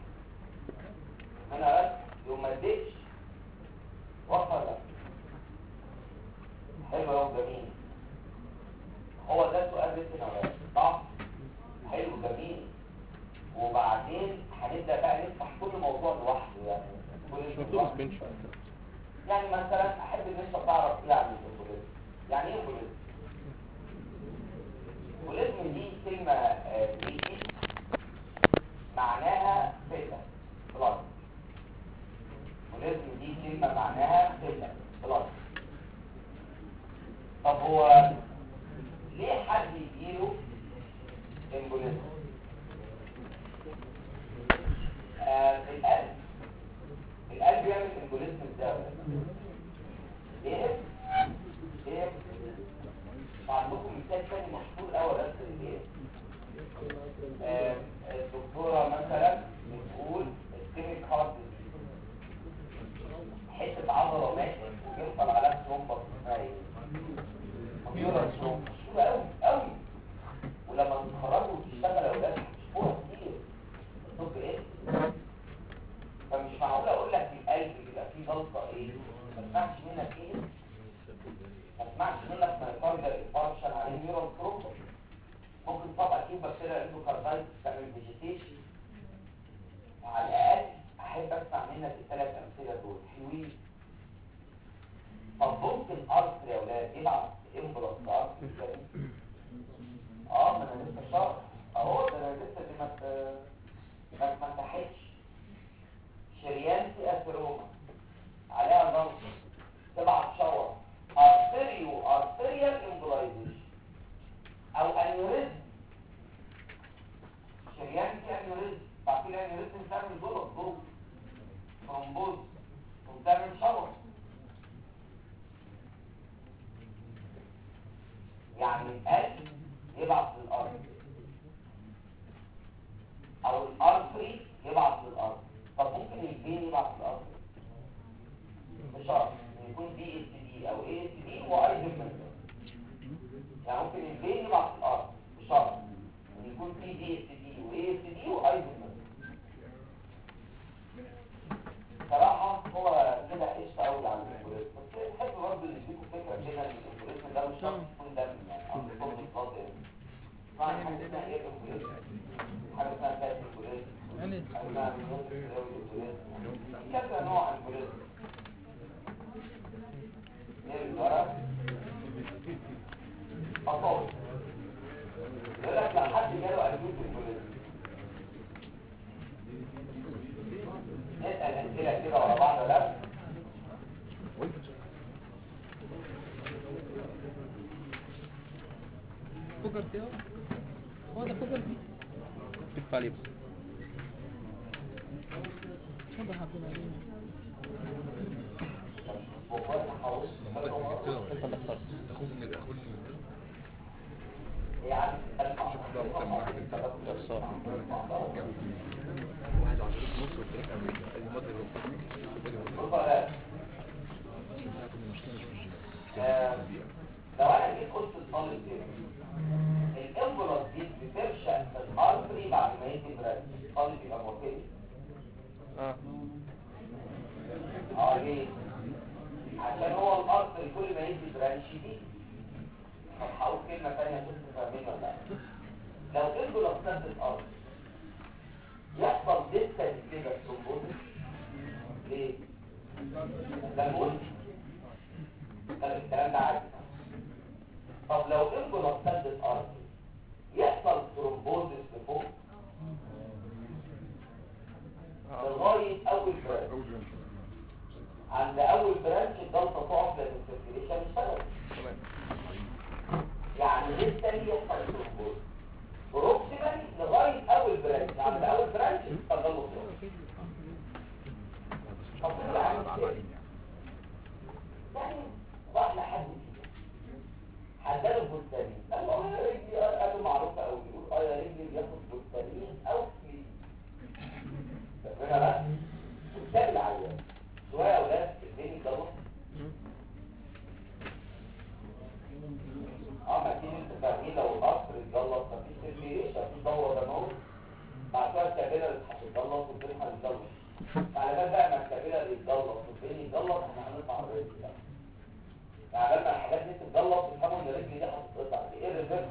انا بس يوم ما اديتش وصل لك حلو قوي جميل هو ده سؤال بنت نوال صح حلو جميل وبعدين هنبدا بقى نفتح كل موضوع لوحده يعني كل مش شيء مكتوب لوحده. سبنش يعني مثلا احب ان انت تعرف ايه عن البوليزم يعني ايه بوليزم بوليزم دي كلمه آه، جريكي معناها فتة بلس بوليزم دي كلمه معناها فتة بلس طب هو ليه حد يجيله امبوليزم آه القلب القلب يعمل امبوليزم ازاي ايه ايه عندكم مثال تاني مشهور قوي بس ايه آه الدكتوره مثلا بتقول السيميك هارت حته عضله ماتت ويحصل عليها ثرومبس اسمها ايه؟ كمبيوتر ثرومبس مشهوره قوي قوي ولما تتخرجوا وتشتغل يا ولاد هتشوفوها كتير الطب ايه؟ فمش معقول اقول لك القلب بيبقى فيه جلطه ايه ما اسمعش منك ايه ما اسمعش منك مايكارديال انفاركشن عليه نيورال ثرومبس ممكن طبعا فيه بكتيريا اندوكاردايتس تعمل فيجيتيشن وعلى الاقل احب اسمع منك الثلاث امثله دول حلوين طب ممكن ارثر يا اولاد يبعت امبلس ارثر اه ما انا لسه شرح اهو ده انا لسه دي ما ت- ما ما اتحدش شريان في اثروما عليها ضغط تبعت شاور ارتريو ارتريال امبلايزيشن او انيوريزم شريان في انيوريزم تعرفين الانيوريزم بتعمل ضغط ضغط ترومبوز وبتعمل شاور يعني القلب يبعث للارض او الارتري يبعث للارض طب ممكن الفين يبعث للارض بشرط ان يكون دي اس دي او اي اس دي وايزومنت يعني ممكن الفين يبعث للارض بشرط ان يكون في دي اس دي واي اس دي وايزومنت صراحة هو كده قشطة قوي على الالجوريزم بس بحب برضه اللي يديكوا فكرة كده ان الالجوريزم ده مش شرط يكون دم يعني او يكون بلاد يعني طبعا حاجة اسمها ايه الالجوريزم حاجة اسمها فات الالجوريزم حاجة اسمها الالجوريزم كذا نوع الالجوريزم ايه الورق فوجر دي اهو هو ده فوجر دي كيف عليه بس اتفضل يا عبد العزيز انت اللي اخترت يعني لو انا جيت قلت الطالب ده الامبولانس دي بترشق في الارتري بعد ما يدي برانش الطالب يبقى مرتبط اه اه ليه؟ عشان هو الارتري كل ما يدي برانش دي طب هقول كلمة تانية كنت فاهمين ولا لا؟ لو امبولانس سد الارض يحصل ديستنس كده ثرومبوزس ليه؟ ده المهم طب الكلام ده عادي طب لو امبولانس سد الارض يحصل ثرومبوزس لفوق لغاية أول برانش عند أول برانش الجلطة تقف لأن السيركيليشن اشتغل تمام يعني لسه ليه يحصل ثرومبوز بروكسيمالي لغاية أول برانش عند أول برانش التجلط يقف طب كل عامل ازاي؟ يعني راح لحد فينا حداله بوستانين قال له اه يا رجلي اه قال له معروفة أوي يقول اه يا رجلي بياخد بوستانين أو كلين فاهمينها بقى؟ بوستان العيان شوية يا أولاد الدنيا ضغط اه ما تيجي انت فاهمين لو القصر اتجلط مفيش سيرفيشن مفيش دوره دمويه بعد كده الكابيلة اللي هتتجلط والدنيا هتتجلط على بال بقى ما الكابيلة اللي يتجلط والدنيا يتجلط احنا هنطلع الرجل ده يعني لما الحاجات دي تتجلط تفهموا ان الرجل دي هتتقطع دي ايه الريفيرس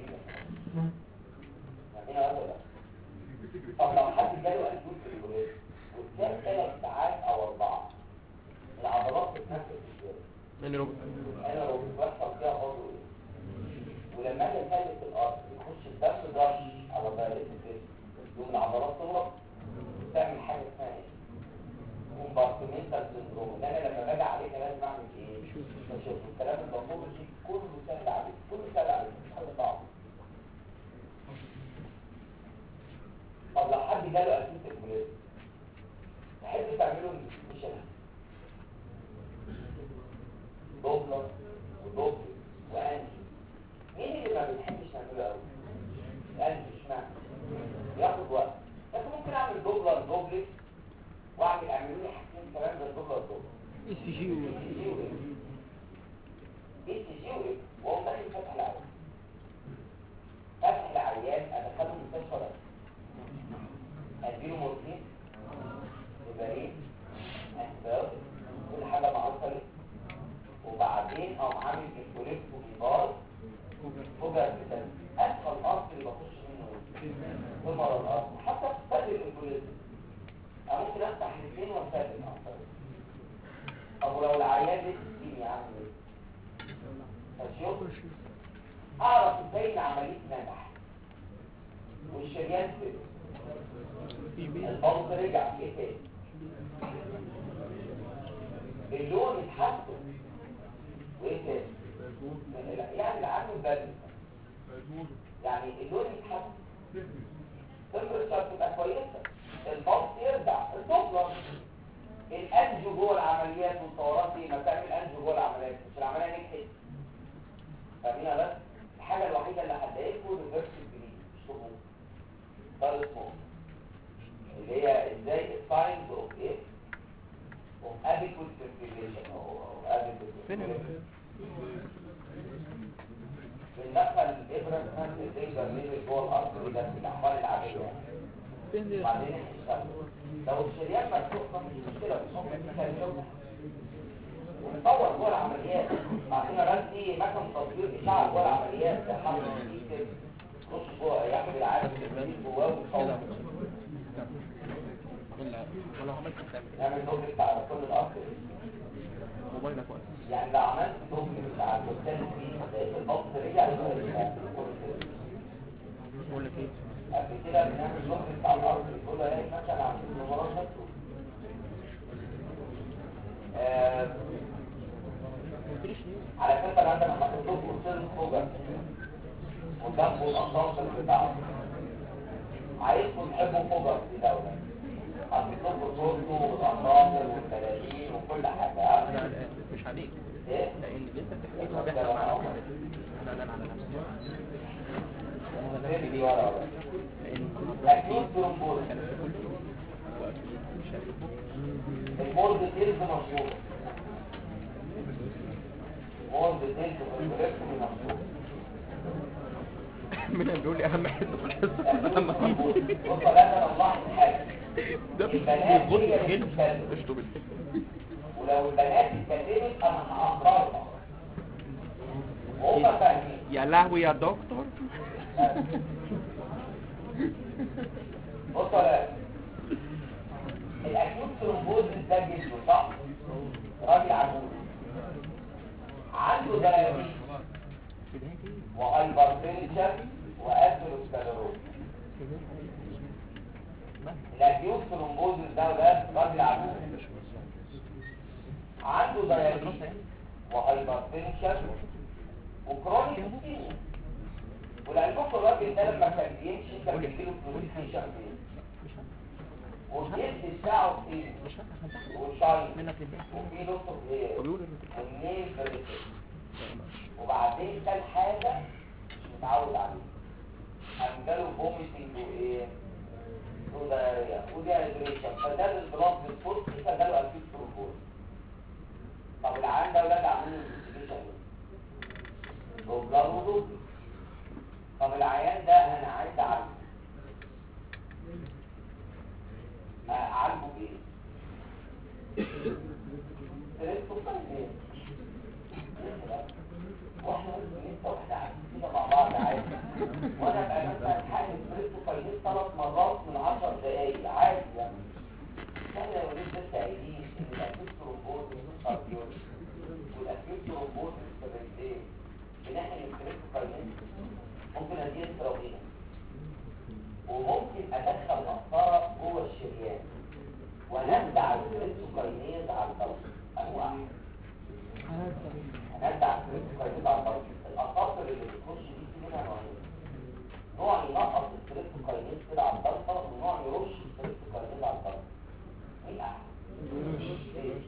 فاهمين ولا لا؟ طب لو حد جاله اكيوت في الولاد وكان ثلاث ساعات او اربعه العضلات بتتنفس ازاي؟ يعني ربع انا لو بيحصل فيها عضو ايه ولما اجي اثبت الارض يخش الدم ضغط على ضربة الجسم يقوم العضلات تضرب تعمل حاجه اسمها ايه كومبارتمنتال سندروم ان انا لما باجي عليك لازم اعمل ايه بشوف الكلام المطلوب دي كله سهل عليك كله سهل عليك مش حاجه صعبه طب لو حد جاله اسيس الكوليز تحب تعمله مش انا دوبلر ودوبلر وانجي مين اللي ما بنحبش نعمله قوي الانجي اشمعنى ياخد وقت بس ممكن اعمل دوبلر دوبلر واعمل اعملوا لي حاجتين كمان غير دوبلر دوبلر اي سي جي و اي سي جي وايه اي سي جي وايه وهو داخل فتح العيان فتح العيان ادخله المستشفى بس اديله مورفين وبريد اسباب كل حاجه معروفه ليه وبعدين او عامل الكوليكت وبيبار فوجر بتاعي اسهل اصل اللي بخش منه ايه؟ كل مره الاصل حتى تستدل الكوليكت انا ممكن افتح الاثنين واستدل الاخر طب ولو العيان لسه سكيني عامل ايه؟ اشوف اعرف ازاي ان عمليه نجح والشريان كده البلط رجع في ايه تاني اللون اتحسن وايه تاني يعني العام البدن يعني اللون يتحسن تمبرتشر تبقى كويسه البلط يرجع الدوبلر الانجو جوه العمليات والطورات دي ما تعمل انجو جوه العمليات مش العمليه نجحت فاهمينها بس الحاجه الوحيده اللي هتضايقكم ريفرس الجديد مش طبوع ده اسمه اللي هي ازاي الساينز اوف ايه اوف اديكوت سيركيليشن او اديكوت سيركيليشن بندخل الابره بتاعت الليزر ليزر جوه الارض ده في الاحوال العاديه فين دي وبعدين نشتغل لو الشريان مفتوح مفيش مشكله بس هو كان يوم ونطور جوه العمليات بعدين راسي مكان تصوير اشعه جوه العمليات ده حمل كده خش جوه ياخد العالم اللي جواه ويصور ولا ولا عملت تعمل نعمل دوبلكس على كل الارض موبايلك واقف يعني لو عملت دوبلكس على الكتان دي لقيت البلط رجع يبقى بقول لك ايه قبل كده بنعمل دوبلكس على الارض يقول له ايه مثلا عند المباراه نفسه آه، ما قلتليش ليه على فكره انا عندنا حاطط لكم سر فوجر وجنبه الأساطر بتاعه عايزكم تحبوا فوجر دي دولة هتطلبوا صورته والأساطر والبلالين وكل حاجة ها؟ لا لا مش عليك ايه؟ لان اللي انت بتحكيه ده بيحصل معانا كده انا لا على نفسي انا فين نفسي دي ليه ورا ولا؟ لان أكيد ترومبوز كانت في كل واكيد مش عارف المورد تيلز مشهور مورد تيلز والبريكتومي مشهور مين اللي بيقول لي اهم حته في الحصه كلها اهم حته بص لا انا لاحظ حاجه ده البنات بيظبط هي لي اللي كده بتتكلم اشطب ولو البنات اتكلمت انا هأخرها وهم فاهمين يا لهوي يا دكتور بص ولا الاكيوت ترومبوز ده جسمه صح راجل عجوز عنده دايابيتس وهايبرتنشن واثيروسكليروز الاكيوت ترومبوز ده وده راجل عجوز عنده دايابيتس وهايبرتنشن وكرونيك اسكيميا ولعلمكم الراجل ده لما كان بيمشي كان بيجيله فلوسيشن فين والجلد بتاعه فين وشاين منك لله وفي نص غير وبيقول والنيل بريتش وبعدين كان حاجة مش متعود عليها قام جاله فوميتنج وايه ودايريا وديهايدريشن فده البلاد بالفوت فجاله اكيد ترومبوز طب العيان ده ولاد عاملين انفستيجيشن دوبلر ودوبلر طب العيان ده انا عايز اعالجه آه، اعالجه بايه؟ تريستوفايلين واحنا لسه واحنا قاعدين كده مع بعض عادي وانا ابقى مثلا حاجه تريستوفايلين ثلاث مرات من 10 دقايق عادي يعني احنا يا وليد لسه قايلين ان الاكيوت ترومبوز كارديولوجي والاكيوت ترومبوز سبريتين بنحقن التريستوفايلين ممكن اديه استروجين وممكن ادخل قسطره جوه الشريان ونبدع التريستوكاينيز على الضغط انواع هنبدع التريستوكاينيز على الضغط الاساطر اللي بتخش دي في منها نوعين نوع ينقص التريستوكاينيز كده على الضغط ونوع يرش التريستوكاينيز على الضغط مين احسن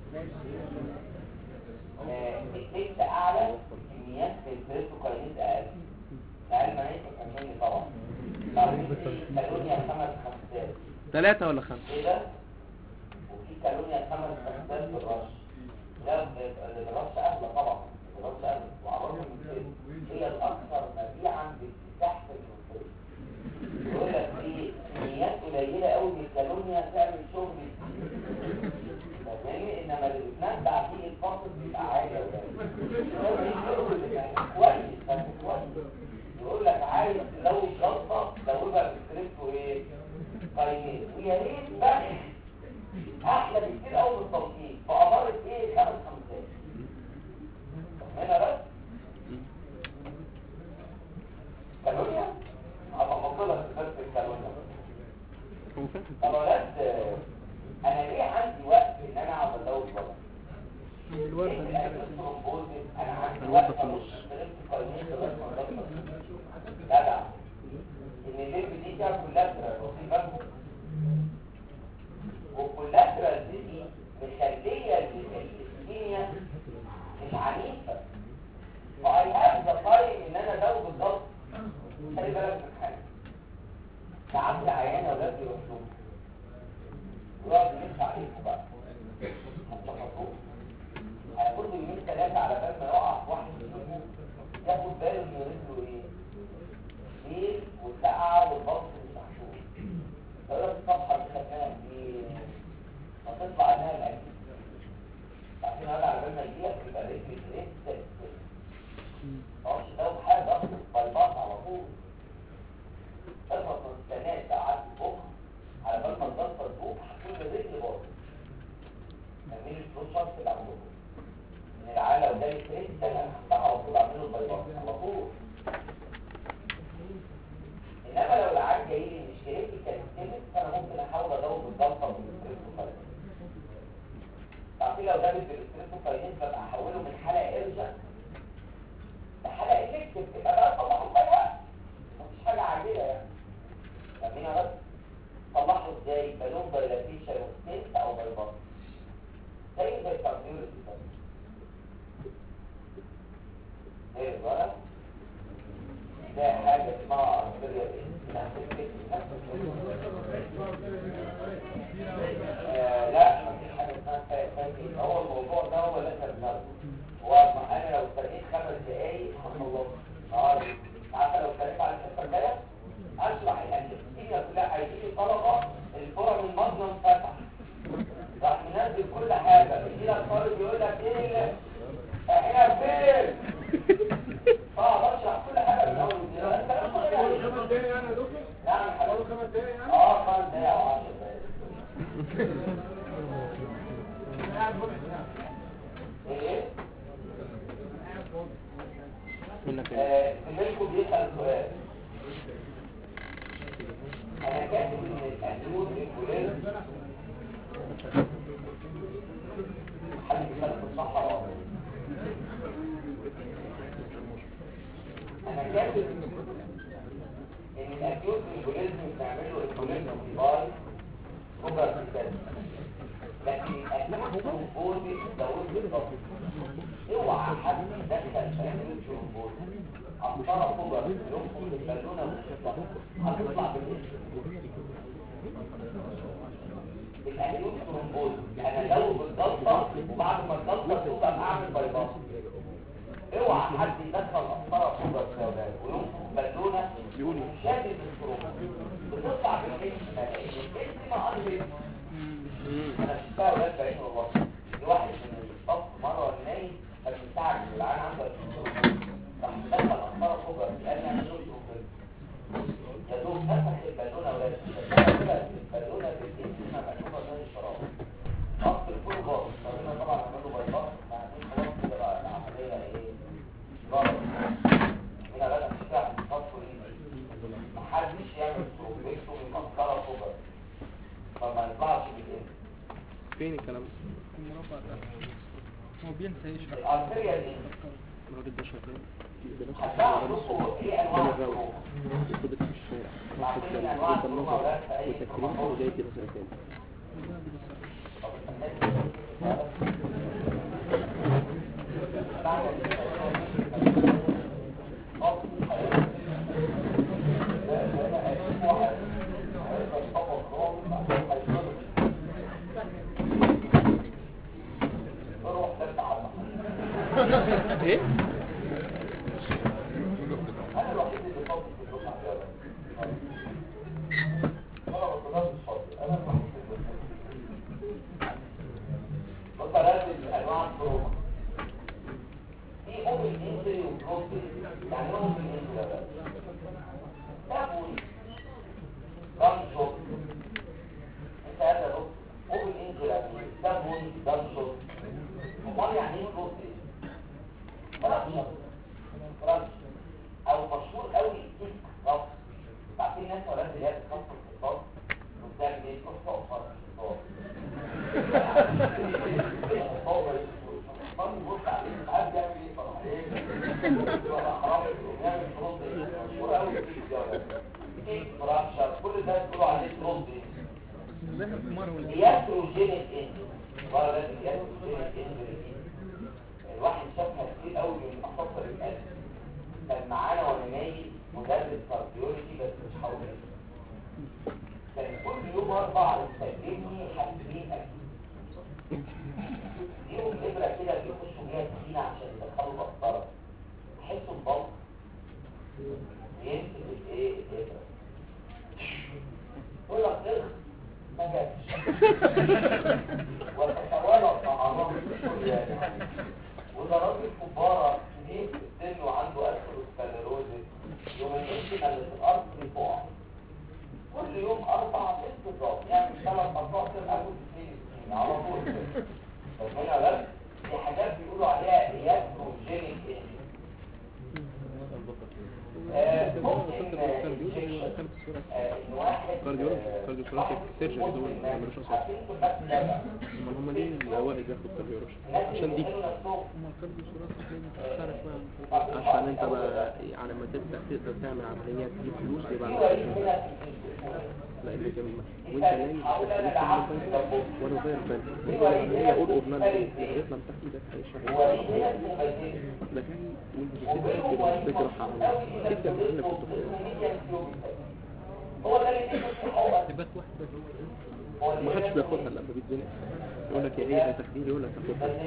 آه، التكت اعلى كميات في التريستوكاينيز اقل اقل ما ناكل كمية طبعا بعدين في كالوريا خمس خمسات ثلاثة ولا خمسة كده وفي كالوريا خمس خمسات في الرش لا اللي بالرش اغلى طبعا الرش اغلى وعبارة من كده هي الاكثر مبيعا باكتساح في المنتج يقول لك في كميات قليله قوي من الكالوريا تعمل شغل فاهماني انما اللي بتنبع فيه الفصل بيبقى عالي كويس بس كويس يقول لك عايز تزود جلطه زودها بالكريبتو ايه قايمين ويا ريت بقى احلى بكتير قوي من التوقيت فقمرت ايه خمس خمسات هنا بس كالوريا هبقى لك بس الكالوريا هو فاهم طب يا ولاد انا ليه عندي وقت ان انا اقعد ازود وقت الوردة دي انا عندي وقت ارش الكريبتو قايمين لغايه ما اخلص جدع ان الليل دي فيها كولاترال واخدين بالكم والكولاترال دي مخليه الكيمياء مش عنيفه فاي هاف ذا تايم ان انا ازود الضغط خلي بالك من حاجه ساعات عيانه اولاد يروح لهم ويقعد يمشي عليكم بقى هتشخصوه هياخد له يومين ثلاثه على بال ما يقع في واحد منهم ياخد باله ان رجله ايه ليه والسقعة والبطن مش محشور فيقول لك الصفحة اللي خدناها دي هتطلع انها الاكل بعدين هذا على بال ما يجيلك يبقى رجلك ايه معرفش ده حاجة ضغط بايباس على طول لازم ما تستناش ساعات بكره على بال ما الضغط تفوق هتكون الرجل باظت تعملي الفلوس اللي عندكم من العالة وده الكريس انا هفتحها على طول اعمله البايباس على طول انما لو العيان جاي لي مش جاي لي كالستيمس فانا ممكن احاول ازود الضغطه بالستريبتوفايلين تعرفين لو ده بالستريبتوفايلين ببقى احوله من حاله ارجنت لحاله افكتيف تبقى بقى طبعا بقى غير الولد ده حاجة اسمها أرتريا نفس الفكر نفس الفكر آه، لا مفيش حاجة اسمها فاكر هو الموضوع ده هو اللي احنا بنعرفه هو انا لو استنيت خمس دقايق هخلص اه عارفه لو استنيت على الحصه الجايه اشرح الاسئله كلها هيجي طلبه الفورم المظلم فتح راح منزل كل حاجه يجي لك طالب يقول لك ايه اللي- احنا فين اه بشرح كل حاجه من اول وجديد انت لا تقول يعني خمس دقايق يعني يا دكتور نعم يا حبيبي. خمس دقايق يعني اه خمس دقايق او 10 دقايق ايه منك ايه آه، زميلكم بيسأل سؤال انا كاتب ان الانيون الفلاني حد بيسأل في الصحة ولا لا؟ انا كاتب ان الانيون الفلاني بنعمله الفلاني باي كوبر بالذات لكن الانيون الفلاني داود بالضبط اوعى حد يدخل الانيون الفلاني أقطار كوبر ينفخ البالونة وتطلع هتطلع بالاسم الانيون ترومبوز انا لو بالضغطة وبعد ما الضغطة توصل اعمل بايباس اوعى حد يدخل قطرة كوبر في اولاد وينفخ بالونة ويشدد الترومبوز بتطلع بالاسم الاسم ما قدر انا شفتها اولاد بعين والله في واحد من الصف مره وانا نايم كان بتاعك العين عنده راح دخل اخبار كبرى قال لي انا شفته في يا دوب فتح البالونه ولا كده البالونه بالاسم مكتوبه زي الشراب ضغط الكل باظ فقلنا طبعا عملوا باي باس بعدين خلاص كده بقى العمليه ايه ضرب هنا لازم تفتح الخط محدش يعمل بروفيكتو من مسطره كبرى فما يطلعش بالاسم فين الكلام ده المربع ده هو بينسى يشرح الارتريا دي الراجل ده شغال هتلاقوا عندكم ايه انواع الفروق كنت في الشارع عارفين انواع الفروق ولا في اي والتكريم وجاي كده سنة تاني ايه انا الوحيد اللي فاضي في الدفعه دي انا ما بطلعش فاضي انا الوحيد اللي فاضي مثلا انواع الفروق في اوبن انتري وكلوز يعني ايه اوبن انتري يا باشا تابول دان شوت انت هذا لو اوبن انتري يعني تابول دان شوت امال يعني ايه كلوز فرنسا فرنسا او مشهور قوي تيك رف عارفين الناس ولا اللي هي بتخصص الاقتصاد وبتعمل ايه تروح تقف فرق كل ده بيقولوا عليه ترومب ذهب مره ولا ياتروجينيك انجل ورا ده ياتروجينيك انجل الواحد شافها كتير قوي من مخاطر القلب كان معانا وانا نايم مدرس كارديولوجي بس مش هقول اسمه. كان كل يوم اربع يسلمني حاجتين اكيد ليهم ابره كده بيخشوا بيها السكينه عشان يدخلوا قسطره تحسوا ببلط يمسك الايه الابره يقول لك اخ ما جاتش وتتوالى طعامات الشريان وده راجل كبارة كبير في السن وعنده اثيروسكليروزس يوم الانسان اللي في الارض بيقع كل يوم اربع ست ضغط يعني ثلاث مرات اول اثنين سنين على طول كده. طب هنا بس دي حاجات بيقولوا عليها ياتروجينيك آه، ممكن آه، injection. آه، ان واحد كارديولوجي آه، كارديولوجي الثوراسيك سيرجري دول ما يعملوش اساسا امال هم ليه الاوائل بياخدوا كارديولوجي عشان دي هما الكارديو ثوراسيك دي متأخرة شوية عن الفوق. عشان انت بقى يعني لما تبدا تقدر تعمل عمليات تجيب فلوس يبقى عندك عشان لان كان وانت نايم التكاليف كلها بالك وانا غير بالك هي اول اور نان يطلع من تحت ايدك هيشرح لكن وانت بتبدا كده فكره هعمل تبدا من انك كنت تبات واحدة ما حدش بياخدها لما بيتزنق يقول لك يا هي يا تخدير يقول لك تاخدها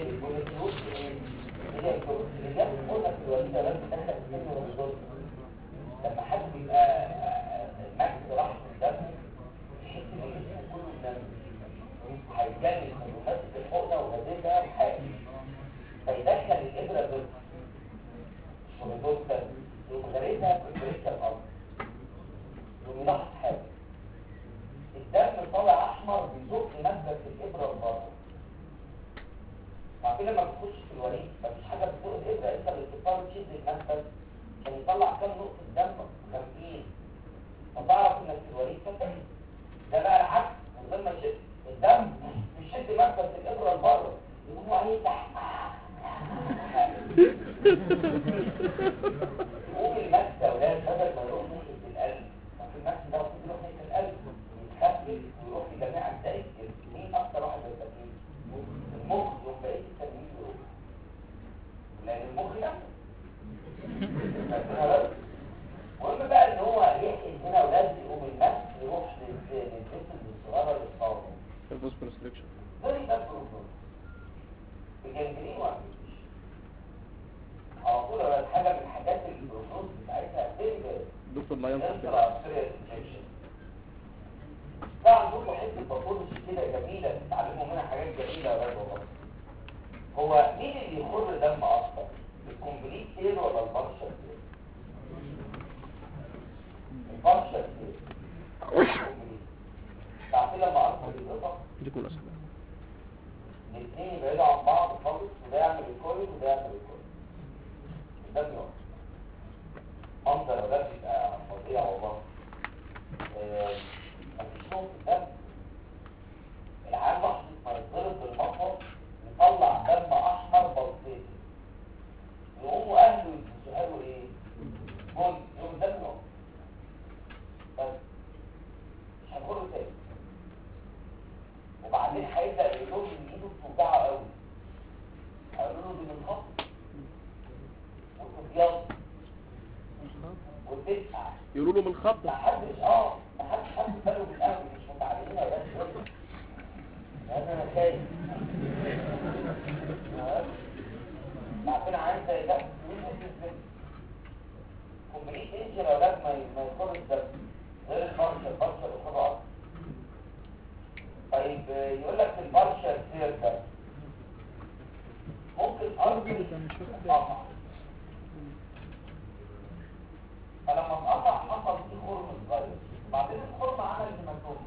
لما حد بيبقى المجد راح في الدم تحس ان جسمه كله دم هيتجنن وماسك الحقنه وهدفها حاجه فيدخل الابره ضد شريطه يقوم غريزها في البريكه الارض يقوم يلاحظ حاجه الدم طالع احمر بيزق نفسك الابره لبره عارفين لما بتخش في الوريد مفيش حاجه بتزق الابره انت اللي بتضطر تشد النفس عشان يطلع كام نقطه دم خارجين فتعرف انك في الوريد فتح ده بقى العكس من غير ما تشد الدم بيشد نفس الابره لبره يقوموا عليه تحت قوم المس يا ولاد بدل ما يروح ناحيه القلب في المس ده المفروض يروح ناحيه القلب يتخفف ويروح لجميع اجزاء الجسم مين اكتر واحد هيبقى فيه؟ المخ يوم بقيه التمرين يروح لان المخ نفسه المهم بقى ان هو يحقن هنا ولاد يقوم المس يروح لل- للجسم الصغيره اللي اتصابت الفوس كونستريكشن زي ده البروتون بجنجرين وعمليش على طول ولا حاجه من الحاجات اللي البروتون بتاعتها فيري فيري الدكتور لا ينصح ينصر بها ارتريال انفكشن ده عندكم حته باثولوجي كده جميله تتعلموا منها حاجات جميله يا ولاد والله هو مين اللي يخر دم اكتر الكومبليت تيل ولا البارشل تيل البارشل تيل الكومبليت تعرفين لما ارسل القطط دي كل اسئله الاثنين يبعدوا عن بعض خالص وده يعمل الكويل وده يعمل الكويل الدم يقف منظر ده بيبقى فظيع والله آه، مفيش نقطة دم العيال لحظة ما يتضرب بالمطر يطلع دم أحمر بلطيط يقوموا أهله يسألوا إيه؟ بول يقوم دم يقف بس مش هنقوله تاني وبعدين هيبدا يقول لهم ان ايده بتوجعه قوي هيقولوا له دي من خط وتبيض وتسقع يقولوا له من الخط ما حدش اه ما حدش حد باله بالقهوه مش متعلمين يا بس لان انا خايف عارفين عايز زي ده كومبليت انجل يا اولاد ما ما يخرج الدم غير البرشا البرشا اللي خدها طيب آه، يقول لك البرشا سير ده ممكن ارض تتقطع فلما اتقطع حصل فيه خرم صغير بعدين الخرم عمل هيماتوما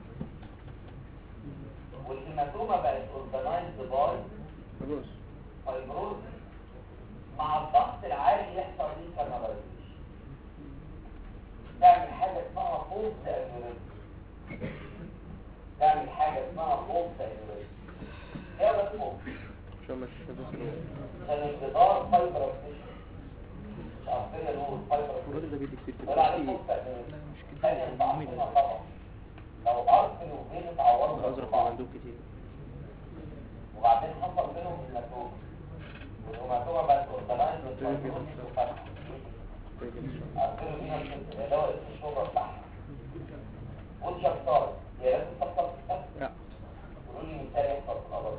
والهيماتوما بقت اورجنايزد باي خلاص فايبروز مع الضغط العالي يحصل ليه كاناليزيشن تعمل حاجه اسمها فوز انيوريزم تعمل حاجه اسمها فوز انيوريزم ايه بس فوز عشان ما تشتغلش كان انتظار فايبر تيشو مش عارفين له الفايبر الراجل ده بيدي كتير ولا عليه فوز انيوريزم ثانيا ضعفنا طبعا لو ارسل وبين اتعوروا الازرق ما عندهم كتير وبعدين حصل بينهم هيماتوما والهيماتوما بقت اورجنايزد فايبروز وفتح عارفين مين الكتب اللي هو اسم الشهرة بتاعها وش يختار هي لازم تحصل في السبت لا قولوا لي مثال يحصل في الأرض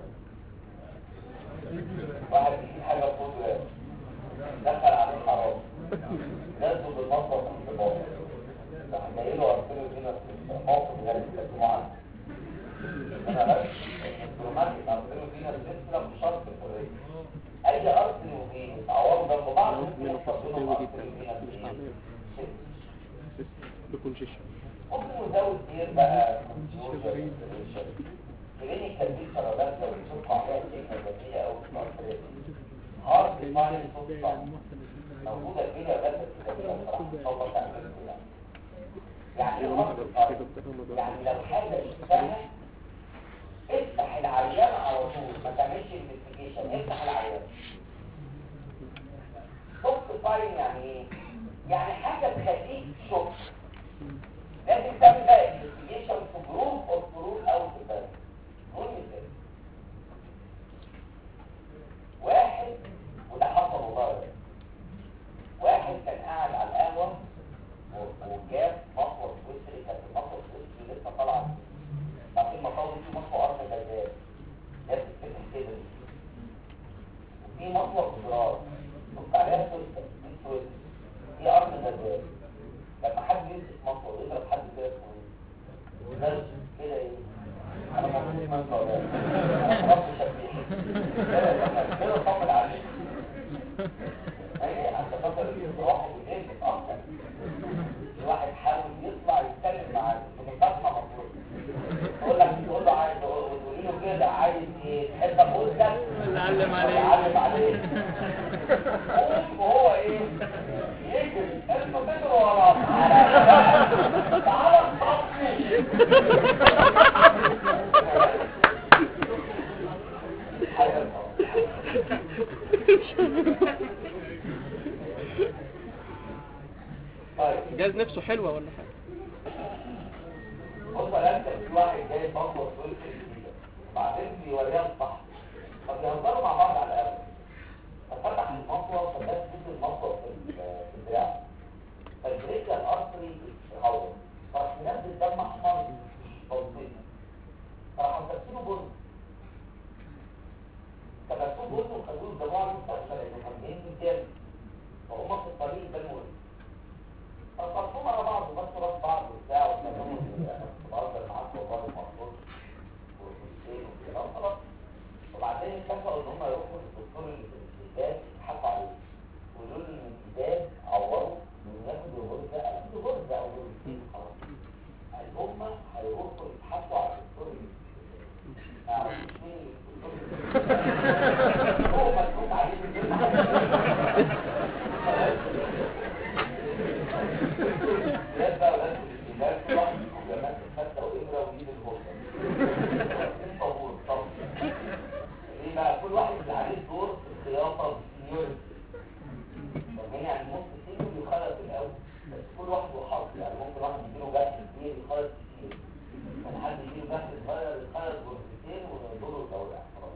واحد بيجيب حاجة في وجهه دخل عليه حرام نازله بالمطبخ في البابا راح جاي له ارسله هنا في موقف غريب تكلموا عنه انا بس الدبلوماسي ارسله هنا السلسله بشرط الحريه اي ارسل وفيه يتعوروا جنب بعض ممكن منه يحصل فرصة بينهم حلوة ارسل جدا وفيه مش عامل بيكون شيشة ممكن نزود دير بقى كلينيكال بيكتشر ولا لو بتشوفوا عليها كلمه ذاتيه او مؤثره هارد فاين صوت موجوده كده بس كده بصراحه صوت تعمل كده يعني ايه هارد ستارت يعني لو حاجه شفتها افتح العيان على طول ما تعملش انفستيجيشن افتح العيان شوف فاين يعني ايه يعني حاجه تخليك شوف لازم تعمل بقى انفستيجيشن في جروب او جروب او في بلد مهم ازاي واحد وده حصل والله ده. واحد كان قاعد على القهوه و- وجاب مطوه سويسري كانت المطوه السويسري لسه طالعه بعدين المطوه دي مطوه ارض جزائر نفس الفكره كده وفي مطوه جدران شفت عليها سويسري دي سويسري دي ارض جزائر لما حد يمسك مطوه يضرب حد كده اسمه ايه؟ بس كده ايه؟ انا مبسوط من الموضوع ده انا رب شبيه كده كده طمن عليك ايه عشان خاطر الروح وليه متاخر الواحد حاول يطلع يتكلم معاه انت بتسمع مفروض تقول لك تقول له عايز وتقول له كده عايز ايه تحب اقول لك اللي علم عليك علم عليك قوم وهو ايه يجري انتوا تجروا وراه تعالى تعالى تصفي حاجه طيب جاز نفسه حلوة ولا حاجة بص يا انت في واحد جاي مطوه سويس جديده بعدين بيوريها الصح فبيهزروا مع بعض على القهوه ففتح المطوه فده جزء المطوه في ال- في الدراع فالبريكا الارتري اتعور فراح منزل دم احمر بلطيق فراح مسكينه بن فبسوه بن وخدوه الجماعه المستشفى لانه كان بينزل تاني فهم في الطريق بنوا فصرفوهم على بعض وبس راس بعض وبتاع وكلموا بهزر معاك والله المفروض والحسين وكده خلاص وبعدين اتفقوا ان هم يروحوا للدكتور اللي في الاستئذان يضحكوا عليه ويقولوا له ان الاستئذان عوره وياخد الغرزه اخد غرزه او غرزتين خلاص قال هم هيروحوا يضحكوا على الدكتور اللي في الاستئذان ما يعرفوش مين الدكتور اللي هو مكتوب عليه الناس بقى ولاد الاستهلاك كل واحد فيكم جماعة الفتة وإبرة وإيد الغرزة واقفين طابور طب ليه بقى كل واحد اللي عليه دور في الخياطة والسنيورتي طب هنا يعني نص سنه بيخلط الأول بس كل واحد وحظ يعني ممكن واحد يديله جهاز كتير يخلط كتير كان حد يديله جهاز صغير يخلط غرفتين ويدوره الدورة خلاص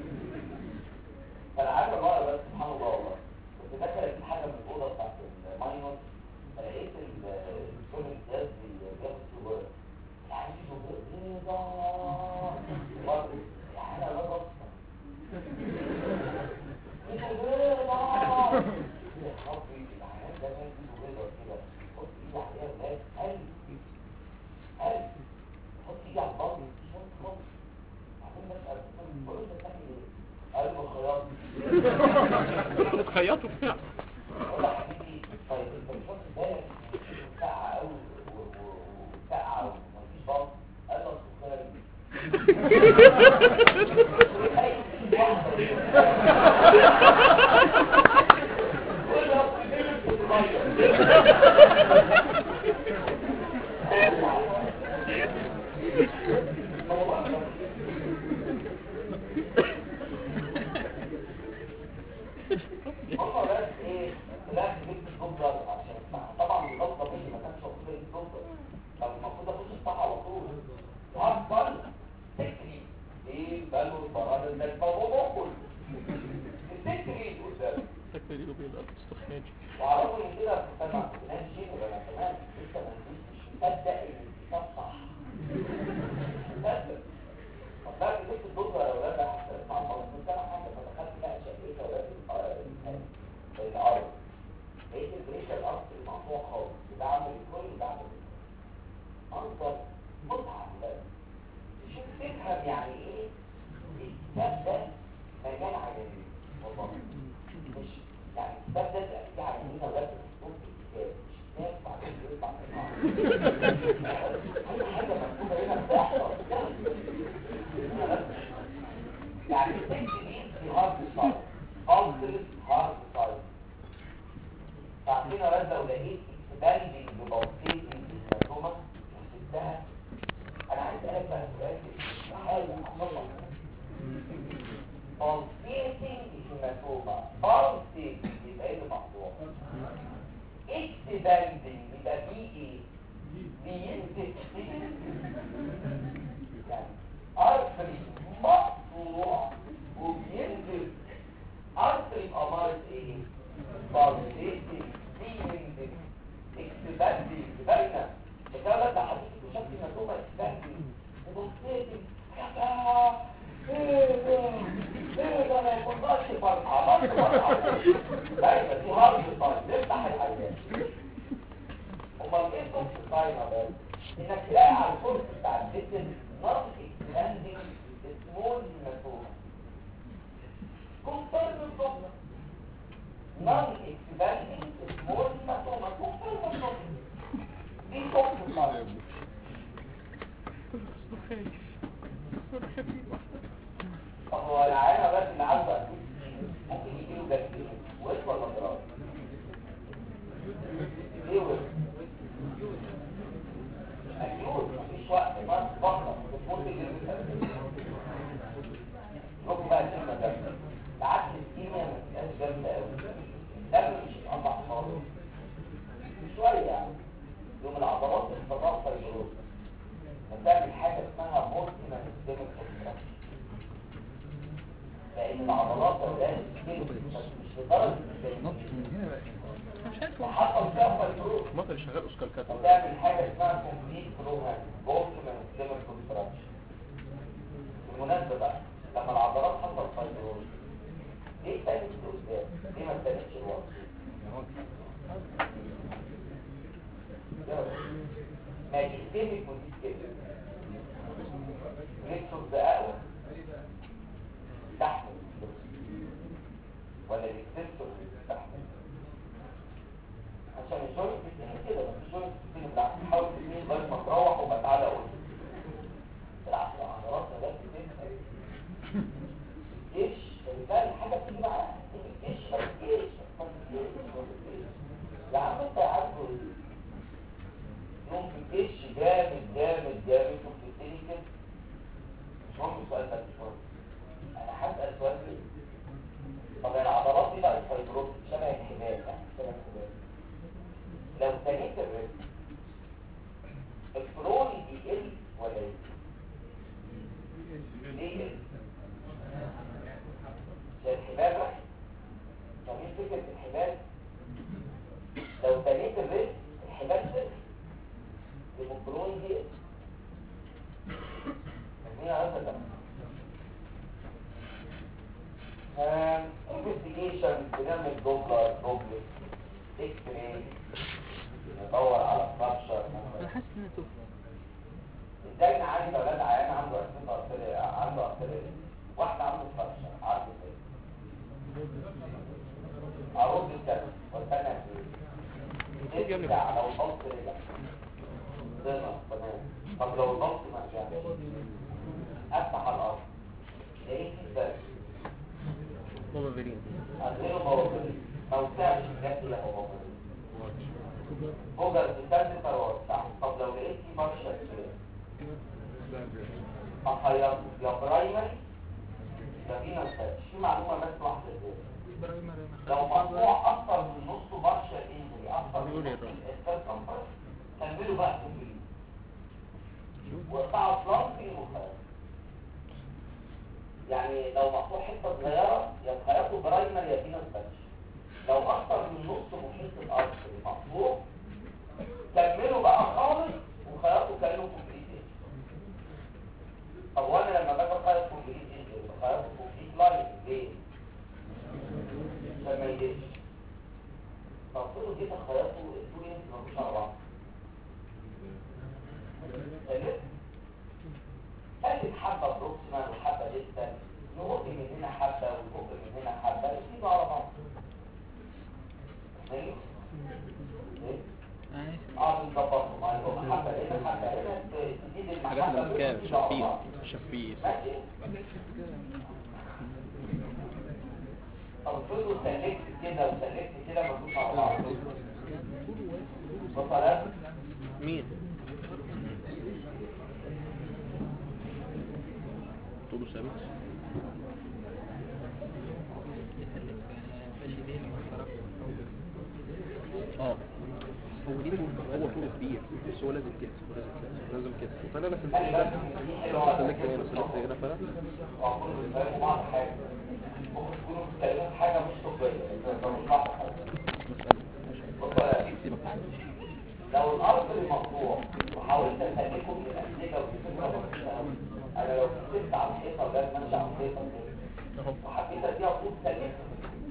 فانا عارف الله بس سبحان الله والله كنت داخل اجيب حاجه من الاوضه بتاعت الماينور فلقيت الدكتور الامتياز بياخد سجاره يعني سجاره بيضاء برضه يعني انا لا بص بيضاء يا ربي العيال ده كان ايده بيضاء كده حط ايدي عليها ولاد قلب قلب حط ايدي على البطن شويه خبز بعدين بسال الدكتور بقول له بتعمل ايه؟ قال له خياط بتخيطوا اقول له حبيبي طيب انت مش واخد بالك ساعة قوي وساعة ومفيش بطن قال له السكري هم بس ايه طلعت جبت الجمله عشان اسمعها طبعا الغلطه مني ما كانش المفروض اجيب الجمله طب المفروض اخش الصح على طول افضل تكري ايه بلو البراد ده البابوكل التكري قدام فاكر ايده بيضاء استخراج وعرفوا ان كده في سبع سنين شيء انا كمان لسه ما نزلتش مصدق ان الكتاب صح مصدق فبقى جبت الدكتور يا ولاد حتى اسمع الموضوع كنت انا حتى فدخلت بقى شقيت يا ولاد الارض لقيت البريشة الارض المقطوع خالص وده عامل الكل وده عامل الكل منظر متعب بس شوف تفهم يعني ايه الكتاب ده مليان عجائب والله مش يعني الكتاب ده تأتي على مين ولاد الاسلوب في الكتاب مش كتاب بعدين بيطلع كل حاجة مكتوبة هنا بتحصل يعني التكت دي في هارد سايد ألترس هارد سايد فعندنا رد لو لقيت اكسباندنج ببوتيتنج هيماتوما ستيبل يبقى ايه الموضوع اكسباندنج يبقى فيه ايه بينزل يعني ارتري مقطوع وبينزل ارتري امارة ايه بالزيتي بينزل اكسباندنج باينة الكلام ده حديث بشكل مدومة اكسباندنج وبصيتي يا ايه ده ايه ده ما يكونش فرحة بس فرحة دايما دي هارد فرحة نفتح الحياة امال ايه صوت الصايمة بس انك تلاقي على الكورس بتاع الفيتن نقص اكسباندنج سمول مفهوم كونسيرن الضغط نون اكسباندنج سمول مفهوم كونسيرن الضغط دي صوت الصايمة طب هو العينة بس اللي عنده أكيد ممكن يجيله جاكسين ويش ولا ضرار ليه ويش أكيوت مفيش وقت ما تفكر بتموت اللي روحوا بقى الكلمة ده العكس الكيمياء ما تبقاش جامدة قوي الدم مش هيتقطع خالص شوية يعني يوم العضلات الفضاء فيبروز فتعمل حاجة اسمها مورتينا سيستمك كونتراكشن لان العضلات اولاد مش لدرجه حصل فيها فيبروز المطر اللي شغال اوسكار كاتو فتعمل حاجه اسمها كومبليت كلوهان مورتينا سيستمك كونتراكشن بالمناسبه بقى لما العضلات حصل فيبروز ليه تاني قدام ليه ما تانيش الوقت ما تكتبك ودي تكتبك نكتب بقى تحمل ولا الاكسنسور تحمل عشان الجوينت بتتنين كده بس الجوينت بتتنين بالعكس حاول تتنين لغايه ما تروح وبقى تعالى قول بالعكس العضلات ده بتتنين الجيش بالتالي حاجه بتيجي معاها الجيش ما تجيش ما تجيش ما تجيش يا عم انت عارفه يوم في الجيش جامد جامد جامد وبتبتدي كده مش مهم السؤال ده مش مهم انا هسأل سؤال كده طب العضلات دي بقى الفيبروز شبه الحبال يعني شبه الحبال لو تنيت الرزق الفلوري بيقل ولا ايه؟ ليه يقل؟ زي الحبال راح طب ايه فكرة الحبال؟ لو تنيت الرزق الحبال تقل يبقى الفلوري بيقل فاهمين عايزة ده انفستيجيشن بنعمل دوبلر دوبلر اكس راي ندور على ستراكشر انا حاسس ان انا تهت ازاي نعالج اولاد عيان عنده اسيد ارتري عنده ارتري واحده عنده ستراكشر عارف ازاي ارد الدم واستنى فيه ترجع لو الضغط رجع ضمن تمام طب لو الضغط ما رجعش افتح الارض لقيت في الدم بابا فيرين أغيره بوابري موسعش الجسد له بوابري فوجر تستنزل فروات صح طب لو لقيت في مرشد كده أخيرته يا برايمري يا فينا ساتش في معلومة بس واحدة كده لو مقطوع أكتر من نصه بارشل إنجري أكتر من بيقول إيه نص الراجل؟ السيركمفرنس كملوا بقى كومبليت وقطعوا فلانكي وخلاص يعني لو مقطوع حته صغيره يا خياطه برايمر يا فينا سباتش لو اكتر من نص محيط الارض مقطوع كملوا بقى خالص وخياطه كانه كومبليت طب وانا لما باجي اخيط كومبليت انجل بخيطه كومبليت لاين ليه؟ عشان ما يدش طب كله جيت اخيطه التو ينس مفيش على بعض ثالث قلت حبة بروكسيمال وحبة ديستال نقط من هنا حبة ونقط من هنا حبة يسيبوا على بعض فاهم؟ ايه؟ اه بالظبط ما يبقى حبة هنا حبة هنا تزيد المحبة حاجات اللي كده يسيبوا على شفيف بعض. شفيف ماشي؟ طب افرضوا سلكت كده وسلكت كده مفيش على بعض وصلت؟ مين طوله ثابت اه هو ليه طول هو طوله كبير بس هو لازم كده لازم كده لازم كده فانا انا سلكت ده سلكت هنا سلكت هنا فانا المفروض يفهموا بعض حاجة ممكن تكونوا بتتكلموا في حاجة مش طبية انتوا مش بعض حاجة بص يا أخي، لو الأرض اللي مقطوع وحاولت أسلكه من الأنسجة ودي فكرة بسيطة أوي. أنا لو كنت على الحيطة وده ماشي على الحيطة كده وحبيت أديها طول سلكته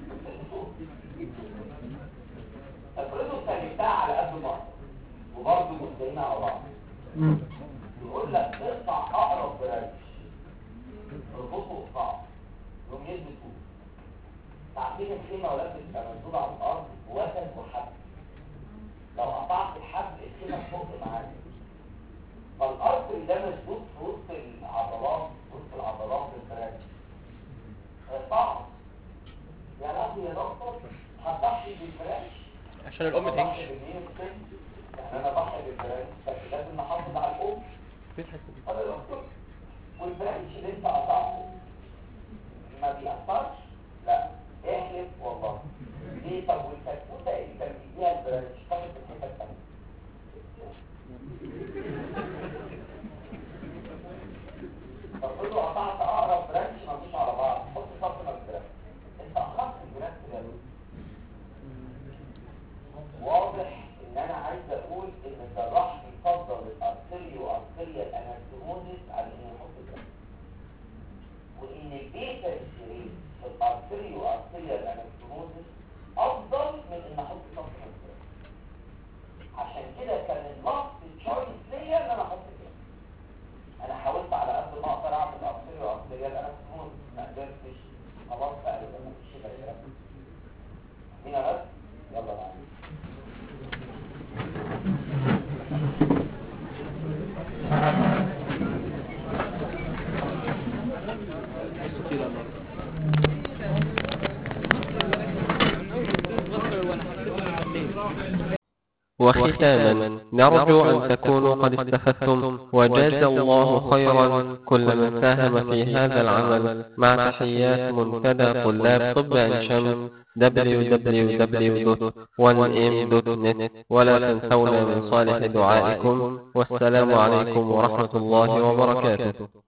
افرضوا سلكتها على قد بعض وبرضه مستقيمة على بعض يقول لك اقطع أقرب برانش اربطه وقطعه يقوم يثبت فوق تعرفين الخيمة ولا بتبقى مسدودة على الأرض وسط وحبل لو قطعت الحبل الخيمة تفوق معاك فالأرض ده مسدود في وسط العضلات وسط العضلات البرانش اقطعه يا رب يا دكتور هتضحي بالبرانش عشان الام بضحي تعيش بالمين السن؟ يعني انا بضحي بالبرانش بس لازم نحافظ على الام فين الحته دي هذا الأسلوب. والبرانش اللي انت قطعته ما بيأثرش لا احلف والله ليه طب والكتكوتة اللي كان بيديها البرانش طبت في الحتة التانية المفروض لو قطعت اقرب برانش ما فيش على بعض حط خط ما البرانش انت اخرت البرانش ده ليه؟ واضح ان انا عايز اقول ان الجراح بيفضل الارتري وارتريا الانستموزيس على انه يحط الدم وان البيتا السيرين في الارتري وارتريا الانستموزيس افضل من ان احط صف الدم عشان كده كان اللاست تشويس ليا ان انا احط كده انا حاولت على قد ما اقدر اعمل ارتري وارتريا الانستموزيس ما قدرتش خلاص بقى لان مفيش كده كلام هنا بس يلا معايا مستطيل النهارده وختاما نرجو أن تكونوا قد استفدتم وجاز الله خيرا كل من ساهم في هذا العمل مع تحيات منتدى طلاب طب عين شمس www.1m.net ولا تنسونا من صالح دعائكم والسلام عليكم ورحمة الله وبركاته